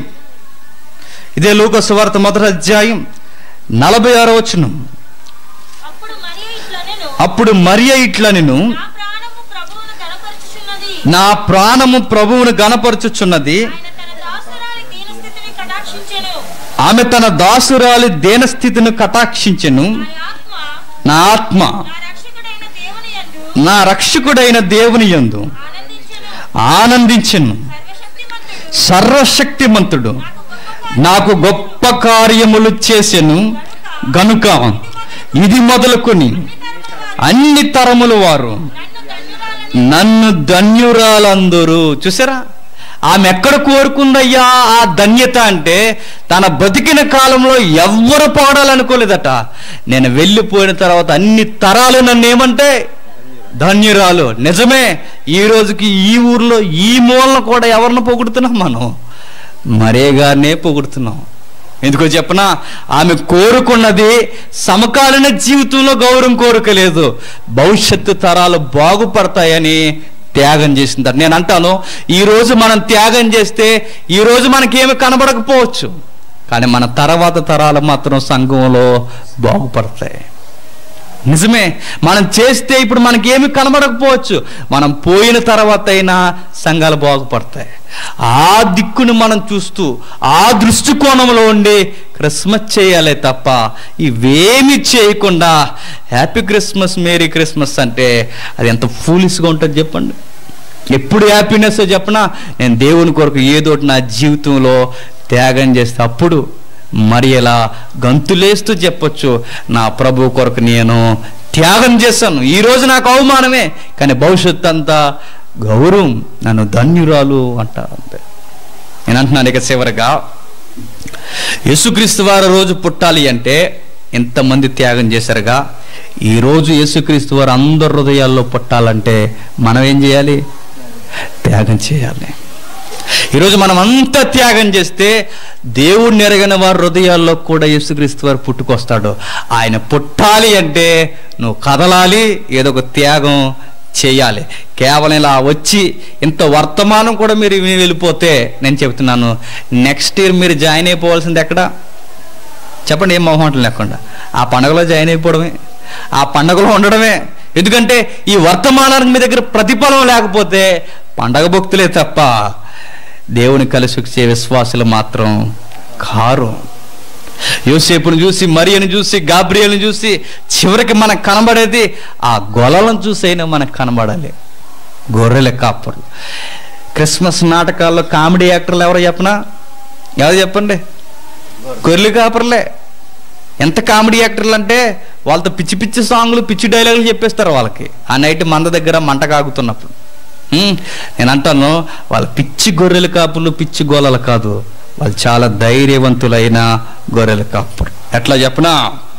ఇదే లూకస్ సువార్త మొదటి అధ్యాయం నలభై ఆరో వచనం అప్పుడు మరియ ఇట్లా నేను అప్పుడు మరియ ఇట్లా నేను నా ప్రాణము ప్రభువును కనపరుచుచున్నది నా ప్రాణము ప్రభువును గనపరచుచున్నది ఆయన తన దాసురాలి దీనస్థితిని కటాక్షించెను ఆమె తన దాసురాలి దేనస్థితిని కటాక్షించెను నా ఆత్మ నా ఆత్మ నా రక్షకుడైన దేవుని యందు నా రక్షకుడైన దేవుని యందు ఆనందించెను ఆనందించెను సర్వశక్తిమంతుడు సర్వశక్తిమంతుడు నాకు గొప్ప కార్యములు చేసెను గనుక ఇది మొదలుకొని అన్ని తరముల వారు నన్ను నన్ను ధన్యురాలని ధన్యురాలందరూ చూసారా ఆమె ఎక్కడ కోరుకుందయ్యా ఆ ధన్యత అంటే తన బతికిన కాలంలో ఎవ్వరు పాడాలనుకోలేదట నేను వెళ్ళిపోయిన తర్వాత అన్ని తరాలు నన్ను ఏమంటే ధన్యురాలు నిజమే ఈ రోజుకి ఈ ఊర్లో ఈ మూలన కూడా ఎవరిని పొగుడుతున్నాం మనం మరే గారినే పొగుడుతున్నాం ఎందుకో చెప్పనా ఆమె కోరుకున్నది సమకాలీన జీవితంలో గౌరవం కోరుకోలేదు భవిష్యత్తు తరాలు బాగుపడతాయని త్యాగం చేసింటారు నేను అంటాను ఈ రోజు మనం త్యాగం చేస్తే ఈ రోజు మనకేమి కనబడకపోవచ్చు కానీ మన తర్వాత తరాలు మాత్రం సంఘంలో బాగుపడతాయి నిజమే మనం చేస్తే ఇప్పుడు మనకేమి కనబడకపోవచ్చు మనం పోయిన తర్వాత అయినా సంఘాలు బాగుపడతాయి ఆ దిక్కును మనం చూస్తూ ఆ దృష్టికోణంలో ఉండి క్రిస్మస్ చేయాలి తప్ప ఇవేమి చేయకుండా హ్యాపీ క్రిస్మస్ మేరీ క్రిస్మస్ అంటే అది ఎంత ఫూలిస్గా ఉంటుంది చెప్పండి ఎప్పుడు హ్యాపీనెస్ చెప్పనా నేను దేవుని కొరకు ఏదో ఒకటి నా జీవితంలో త్యాగం చేస్తే అప్పుడు మరి ఎలా గంతులేస్తూ చెప్పొచ్చు నా ప్రభు కొరకు నేను త్యాగం చేశాను ఈ రోజు నాకు అవమానమే కానీ భవిష్యత్తు అంతా గౌరవం నన్ను ధన్యురాలు అంటారు అంతే నేను అంటున్నాను ఇక చివరిగా యేసుక్రీస్తు వారు రోజు పుట్టాలి అంటే ఎంతమంది త్యాగం చేశారుగా ఈరోజు యేసుక్రీస్తు వారు అందరి హృదయాల్లో పుట్టాలంటే మనం ఏం చేయాలి త్యాగం చేయాలి ఈరోజు మనం అంతా త్యాగం చేస్తే దేవుడిని ఎరగని వారి హృదయాల్లో కూడా యేసుక్రీస్తు వారు పుట్టుకొస్తాడు ఆయన పుట్టాలి అంటే నువ్వు కదలాలి ఏదో ఒక త్యాగం చేయాలి కేవలం ఇలా వచ్చి ఇంత వర్తమానం కూడా మీరు విని వెళ్ళిపోతే నేను చెప్తున్నాను నెక్స్ట్ ఇయర్ మీరు జాయిన్ అయిపోవాల్సింది ఎక్కడ చెప్పండి ఏం మొహమాటం లేకుండా ఆ పండగలో జాయిన్ అయిపోవడమే ఆ పండగలో ఉండడమే ఎందుకంటే ఈ వర్తమానానికి మీ దగ్గర ప్రతిఫలం లేకపోతే పండగ భక్తులే తప్ప దేవుని కలిసి వచ్చే విశ్వాసులు మాత్రం కారు యోసేపును చూసి మరియను చూసి గాబ్రియల్ని చూసి చివరికి మనకు కనబడేది ఆ గొలలను చూసి అయినా మనకు కనబడాలి గొర్రెల కాపర్లు క్రిస్మస్ నాటకాల్లో కామెడీ యాక్టర్లు ఎవరో చెప్పనా ఎవరు చెప్పండి గొర్రెలు కాపర్లే ఎంత కామెడీ యాక్టర్లు అంటే వాళ్ళతో పిచ్చి పిచ్చి సాంగ్లు పిచ్చి డైలాగులు చెప్పేస్తారు వాళ్ళకి ఆ నైట్ మంద దగ్గర మంట కాగుతున్నప్పుడు హ్మ్, నేను అంటాను వాళ్ళ పిచ్చి గొర్రెల కాపులు పిచ్చి గోలలు కాదు వాళ్ళు చాలా ధైర్యవంతులైన గొర్రెల కాపులు ఎట్లా చెప్పనా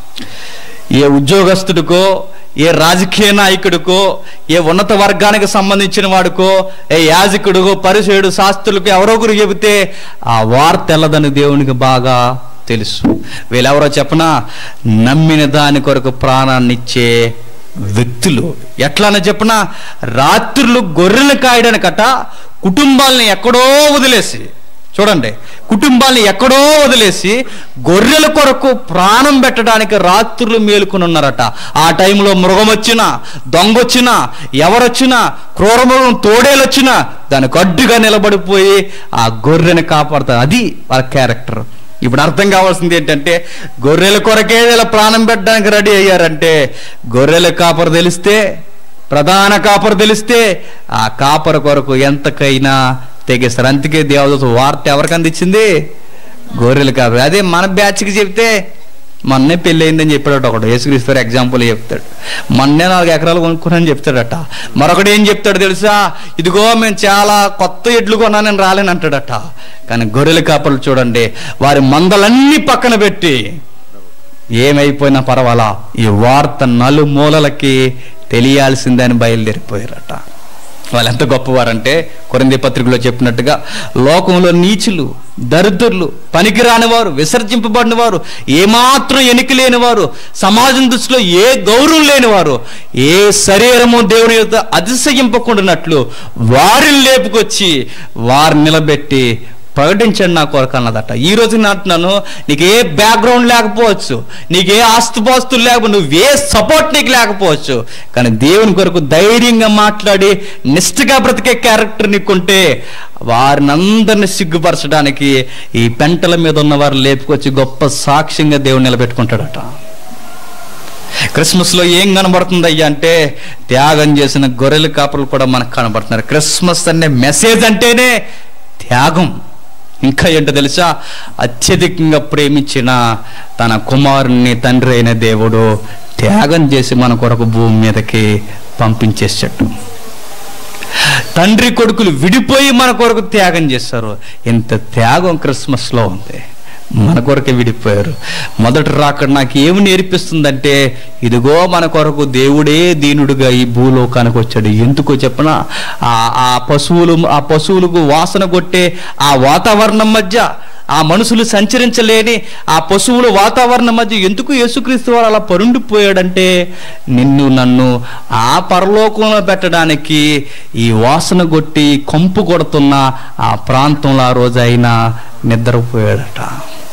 ఏ ఉద్యోగస్తుడికో ఏ రాజకీయ నాయకుడికో ఏ ఉన్నత వర్గానికి సంబంధించిన వాడికో ఏ యాజకుడికో పరిచయుడు శాస్త్రులకు ఎవరో ఒకరు చెబితే ఆ వార్త తెల్లదని దేవునికి బాగా తెలుసు వీళ్ళెవరో చెప్పనా నమ్మిన దాని కొరకు ప్రాణాన్ని ఇచ్చే వ్యక్తులు ఎట్లానో చెప్పనా రాత్రులు గొర్రెలు కాయడానికట కుటుంబాలని ఎక్కడో వదిలేసి చూడండి కుటుంబాన్ని ఎక్కడో వదిలేసి గొర్రెల కొరకు ప్రాణం పెట్టడానికి రాత్రులు మేలుకుని ఉన్నారట ఆ టైంలో మృగం వచ్చినా దొంగ వచ్చినా ఎవరొచ్చినా క్రూరమృగం తోడేలొచ్చినా దానికి అడ్డుగా నిలబడిపోయి ఆ గొర్రెని కాపాడుతారు అది వాళ్ళ క్యారెక్టర్ ఇప్పుడు అర్థం కావాల్సింది ఏంటంటే గొర్రెల కొరకే వీళ్ళ ప్రాణం పెట్టడానికి రెడీ అయ్యారంటే గొర్రెల కాపరు తెలిస్తే ప్రధాన కాపరు తెలిస్తే ఆ కాపర కొరకు ఎంతకైనా తెగిస్తారు అందుకే దేవదూత వార్త ఎవరికి అందించింది గొర్రెలు కాపరి అదే మన బ్యాచ్కి చెప్తే మొన్నే పెళ్ళి అయిందని చెప్పాడట ఒకడు యేసుక్రీస్తు ఎగ్జాంపుల్ చెప్తాడు మొన్నే నాలుగు ఎకరాలు కొనుక్కున్నాను చెప్తాడట మరొకడు ఏం చెప్తాడు తెలుసా ఇదిగో మేము చాలా కొత్త ఎడ్లు కొన్నాను నేను రాలేను అంటాడట కానీ గొర్రెల కాపలు చూడండి వారి మందలన్నీ పక్కన పెట్టి ఏమైపోయినా పర్వాలా ఈ వార్త నలుమూలలకి తెలియాల్సిందని బయలుదేరిపోయారట వాళ్ళు ఎంత గొప్పవారంటే కొరింది పత్రికలో చెప్పినట్టుగా లోకంలో నీచులు దరిద్రులు పనికిరాని వారు విసర్జింపబడిన వారు ఏమాత్రం ఎనికి లేని వారు సమాజం దృష్టిలో ఏ గౌరవం లేని వారు ఏ శరీరము దేవుని యొక్క అతిశయింపకుండానట్లు వారిని లేపుకొచ్చి వారిని నిలబెట్టి ప్రకటించండి నా కొరకు అన్నదట ఈ రోజు నేను అంటున్నాను నీకు ఏ బ్యాక్గ్రౌండ్ లేకపోవచ్చు నీకు ఏ ఆస్తుపాస్తులు లేకపోతే నువ్వు ఏ సపోర్ట్ నీకు లేకపోవచ్చు కానీ దేవుని కొరకు ధైర్యంగా మాట్లాడి నిష్ఠగా బ్రతికే క్యారెక్టర్ నీకుంటే వారిని అందరిని సిగ్గుపరచడానికి ఈ పెంటల మీద ఉన్న వారు లేపుకొచ్చి గొప్ప సాక్ష్యంగా దేవుని నిలబెట్టుకుంటాడట క్రిస్మస్లో ఏం కనబడుతుంది అయ్యా అంటే త్యాగం చేసిన గొర్రెల కాపరులు కూడా మనకు కనబడుతున్నారు క్రిస్మస్ అనే మెసేజ్ అంటేనే త్యాగం ఇంకా ఏంటో తెలుసా అత్యధికంగా ప్రేమించిన తన కుమారుని తండ్రి అయిన దేవుడు త్యాగం చేసి మన కొరకు భూమి మీదకి పంపించేసేటట్టు తండ్రి కొడుకులు విడిపోయి మన కొరకు త్యాగం చేస్తారు ఇంత త్యాగం క్రిస్మస్లో ఉంది మన కొరకే విడిపోయారు మొదట రాకడ నాకు ఏమి నేర్పిస్తుందంటే ఇదిగో మన కొరకు దేవుడే దీనుడుగా ఈ భూలోకానికి వచ్చాడు ఎందుకో చెప్పన ఆ ఆ పశువులు ఆ పశువులకు వాసన కొట్టే ఆ వాతావరణం మధ్య ఆ మనుషులు సంచరించలేని ఆ పశువుల వాతావరణం మధ్య ఎందుకు యేసుక్రీస్తు వారు అలా పరుండిపోయాడంటే నిన్ను నన్ను ఆ పరలోకంలో పెట్టడానికి ఈ వాసన కొట్టి కంపు కొడుతున్న ఆ ప్రాంతంలో ఆ రోజు అయినా నిద్రపోయాడట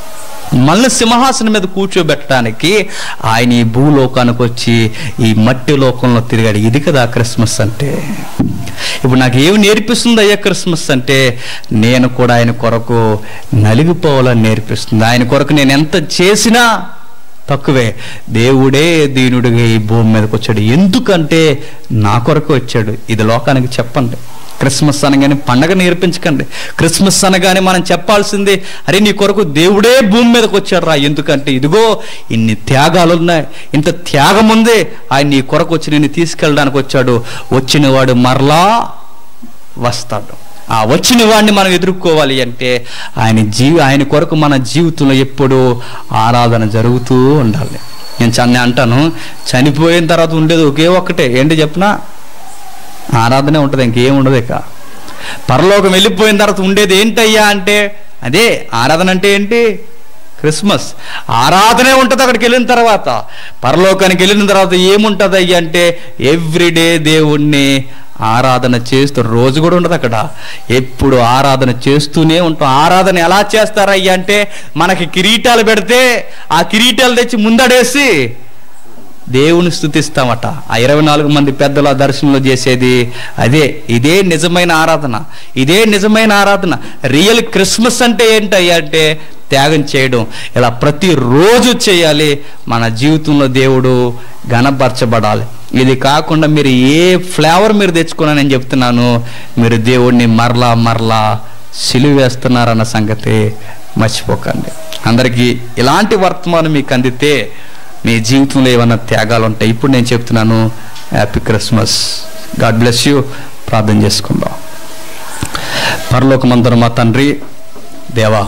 మళ్ళీ సింహాసనం మీద కూర్చోబెట్టడానికి ఆయన ఈ భూలోకానికి వచ్చి ఈ మట్టి లోకంలో తిరిగాడు ఇది కదా క్రిస్మస్ అంటే ఇప్పుడు నాకు ఏమి నేర్పిస్తుంది అయ్యా క్రిస్మస్ అంటే నేను కూడా ఆయన కొరకు నలిగిపోవాలని నేర్పిస్తుంది ఆయన కొరకు నేను ఎంత చేసినా తక్కువే దేవుడే దీనుడిగా ఈ భూమి మీదకి వచ్చాడు ఎందుకంటే నా కొరకు వచ్చాడు ఇది లోకానికి చెప్పండి క్రిస్మస్ అనగానే పండగ నేర్పించకండి క్రిస్మస్ అనగానే మనం చెప్పాల్సింది అరే నీ కొరకు దేవుడే భూమి మీదకి వచ్చాడు రా ఎందుకంటే ఇదిగో ఇన్ని త్యాగాలు ఉన్నాయి ఇంత త్యాగం ఉంది ఆయన నీ కొరకు వచ్చి నిన్ను తీసుకెళ్ళడానికి వచ్చాడు వచ్చిన వాడు మరలా వస్తాడు ఆ వచ్చిన వాడిని మనం ఎదుర్కోవాలి అంటే ఆయన జీవి ఆయన కొరకు మన జీవితంలో ఎప్పుడూ ఆరాధన జరుగుతూ ఉండాలి నేను చన్ని అంటాను చనిపోయిన తర్వాత ఉండేది ఒకే ఒక్కటే ఏంటి చెప్పినా ఆరాధనే ఉంటుంది ఇంకేం ఉండదు ఇక పరలోకం వెళ్ళిపోయిన తర్వాత ఉండేది ఏంటయ్యా అంటే అదే ఆరాధన అంటే ఏంటి క్రిస్మస్ ఆరాధనే ఉంటుంది అక్కడికి వెళ్ళిన తర్వాత పరలోకానికి వెళ్ళిన తర్వాత ఏముంటుంది అయ్యా అంటే ఎవ్రీడే దేవుణ్ణి ఆరాధన చేస్తూ రోజు కూడా ఉండదు అక్కడ ఎప్పుడు ఆరాధన చేస్తూనే ఉంటాం ఆరాధన ఎలా చేస్తారయ్యా అంటే మనకి కిరీటాలు పెడితే ఆ కిరీటాలు తెచ్చి ముందడేసి దేవుని స్థుతిస్తామట ఆ ఇరవై నాలుగు మంది పెద్దల దర్శనంలో చేసేది అదే ఇదే నిజమైన ఆరాధన ఇదే నిజమైన ఆరాధన రియల్ క్రిస్మస్ అంటే ఏంటయ్యా అంటే త్యాగం చేయడం ఇలా ప్రతిరోజు చేయాలి మన జీవితంలో దేవుడు గణపరచబడాలి ఇది కాకుండా మీరు ఏ ఫ్లేవర్ మీరు తెచ్చుకున్నా నేను చెప్తున్నాను మీరు దేవుడిని మరలా మరలా సిలువ వేస్తున్నారన్న సంగతి మర్చిపోకండి అందరికీ ఇలాంటి వర్తమానం మీకు అందితే మీ జీవితంలో ఏమైనా త్యాగాలు ఉంటాయి ఇప్పుడు నేను చెప్తున్నాను happy Christmas god bless you ప్రార్థన చేసుకుందాం పరలోకమందరం మా తండ్రి దేవా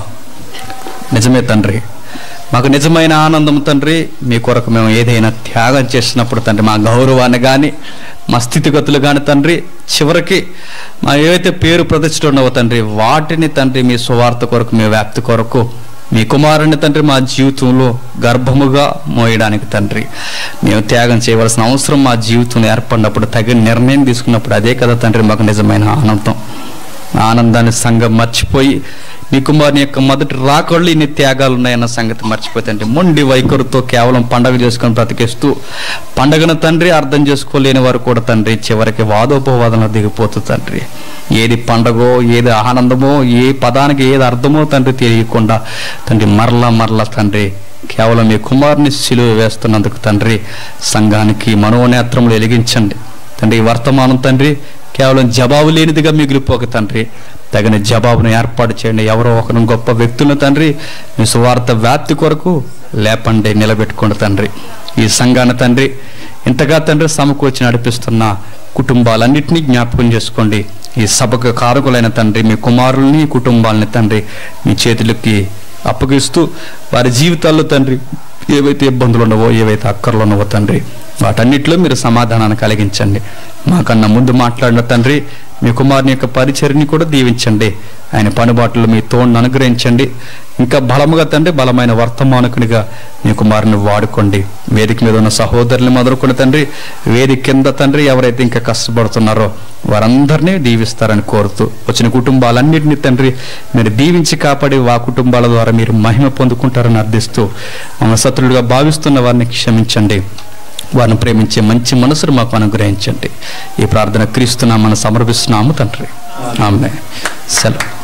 నిజమే తండ్రి మాకు నిజమైన ఆనందం తండ్రి మీ కొరకు మేము ఏదైనా త్యాగం చేసినప్పుడు తండ్రి మా గౌరవాన్ని కానీ మా స్థితిగతులు కానీ తండ్రి చివరికి మా ఏవైతే పేరు ప్రతిష్ట ఉండవో తండ్రి వాటిని తండ్రి మీ సువార్త కొరకు మీ వ్యాప్తి కొరకు మీ కుమారుని తండ్రి మా జీవితంలో గర్భముగా మోయడానికి తండ్రి మేము త్యాగం చేయవలసిన అవసరం మా జీవితంలో ఏర్పడినప్పుడు తగిన నిర్ణయం తీసుకున్నప్పుడు అదే కదా తండ్రి మాకు నిజమైన ఆనందం ఆ ఆనందాన్ని సంఘం మర్చిపోయి నీ కుమారుని యొక్క మొదటి రాకళ్ళు ఇన్ని త్యాగాలు ఉన్నాయన్న సంగతి మర్చిపోతుంటే మొండి వైఖరితో కేవలం పండగ చేసుకొని బ్రతికేస్తూ పండగను తండ్రి అర్థం చేసుకోలేని వారు కూడా తండ్రి చివరికి వాదోపవాదనలు దిగిపోతూ తండ్రి ఏది పండగో ఏది ఆనందమో ఏ పదానికి ఏది అర్థమో తండ్రి తెలియకుండా తండ్రి మరలా మరలా తండ్రి కేవలం మీ కుమారుని సిలువ వేస్తున్నందుకు తండ్రి సంఘానికి మనోనేత్రములు వెలిగించండి తండ్రి ఈ వర్తమానం తండ్రి కేవలం జవాబు లేనిదిగా మిగిలిపోక తండ్రి తగిన జవాబును ఏర్పాటు చేయండి ఎవరో ఒకరు గొప్ప వ్యక్తులను తండ్రి మీ సువార్త వ్యాప్తి కొరకు లేపండి నిలబెట్టుకోండి తండ్రి ఈ సంఘాన్ని తండ్రి ఇంతగా తండ్రి సమకూర్చి నడిపిస్తున్న కుటుంబాలన్నింటినీ జ్ఞాపకం చేసుకోండి ఈ సభకు కారకులైన తండ్రి మీ కుమారుల్ని కుటుంబాలని తండ్రి మీ చేతులకి అప్పగిస్తూ వారి జీవితాల్లో తండ్రి ఏవైతే ఇబ్బందులు ఉన్నవో ఏవైతే అక్కర్లు ఉన్నవో తండ్రి వాటన్నిటిలో మీరు సమాధానాన్ని కలిగించండి మాకన్నా ముందు మాట్లాడిన తండ్రి మీ కుమారుని యొక్క పరిచర్ని కూడా దీవించండి ఆయన పనిబాట్లు మీ తోడును అనుగ్రహించండి ఇంకా బలముగా తండ్రి బలమైన వర్తమానకునిగా మీ కుమారుని వాడుకోండి వేదిక మీద ఉన్న సహోదరుని మొదలుకొని తండ్రి వేదిక కింద తండ్రి ఎవరైతే ఇంకా కష్టపడుతున్నారో వారందరినీ దీవిస్తారని కోరుతూ వచ్చిన కుటుంబాలన్నింటినీ తండ్రి మీరు దీవించి కాపాడి ఆ కుటుంబాల ద్వారా మీరు మహిమ పొందుకుంటారని అర్థిస్తూ మమ్మల్ని శత్రులుగా భావిస్తున్న వారిని క్షమించండి వారిని ప్రేమించే మంచి మనసును మాకు అనుగ్రహించండి ఈ ప్రార్థన క్రీస్తున్నా మనం సమర్పిస్తున్నాము తండ్రి ఆమె సెలవు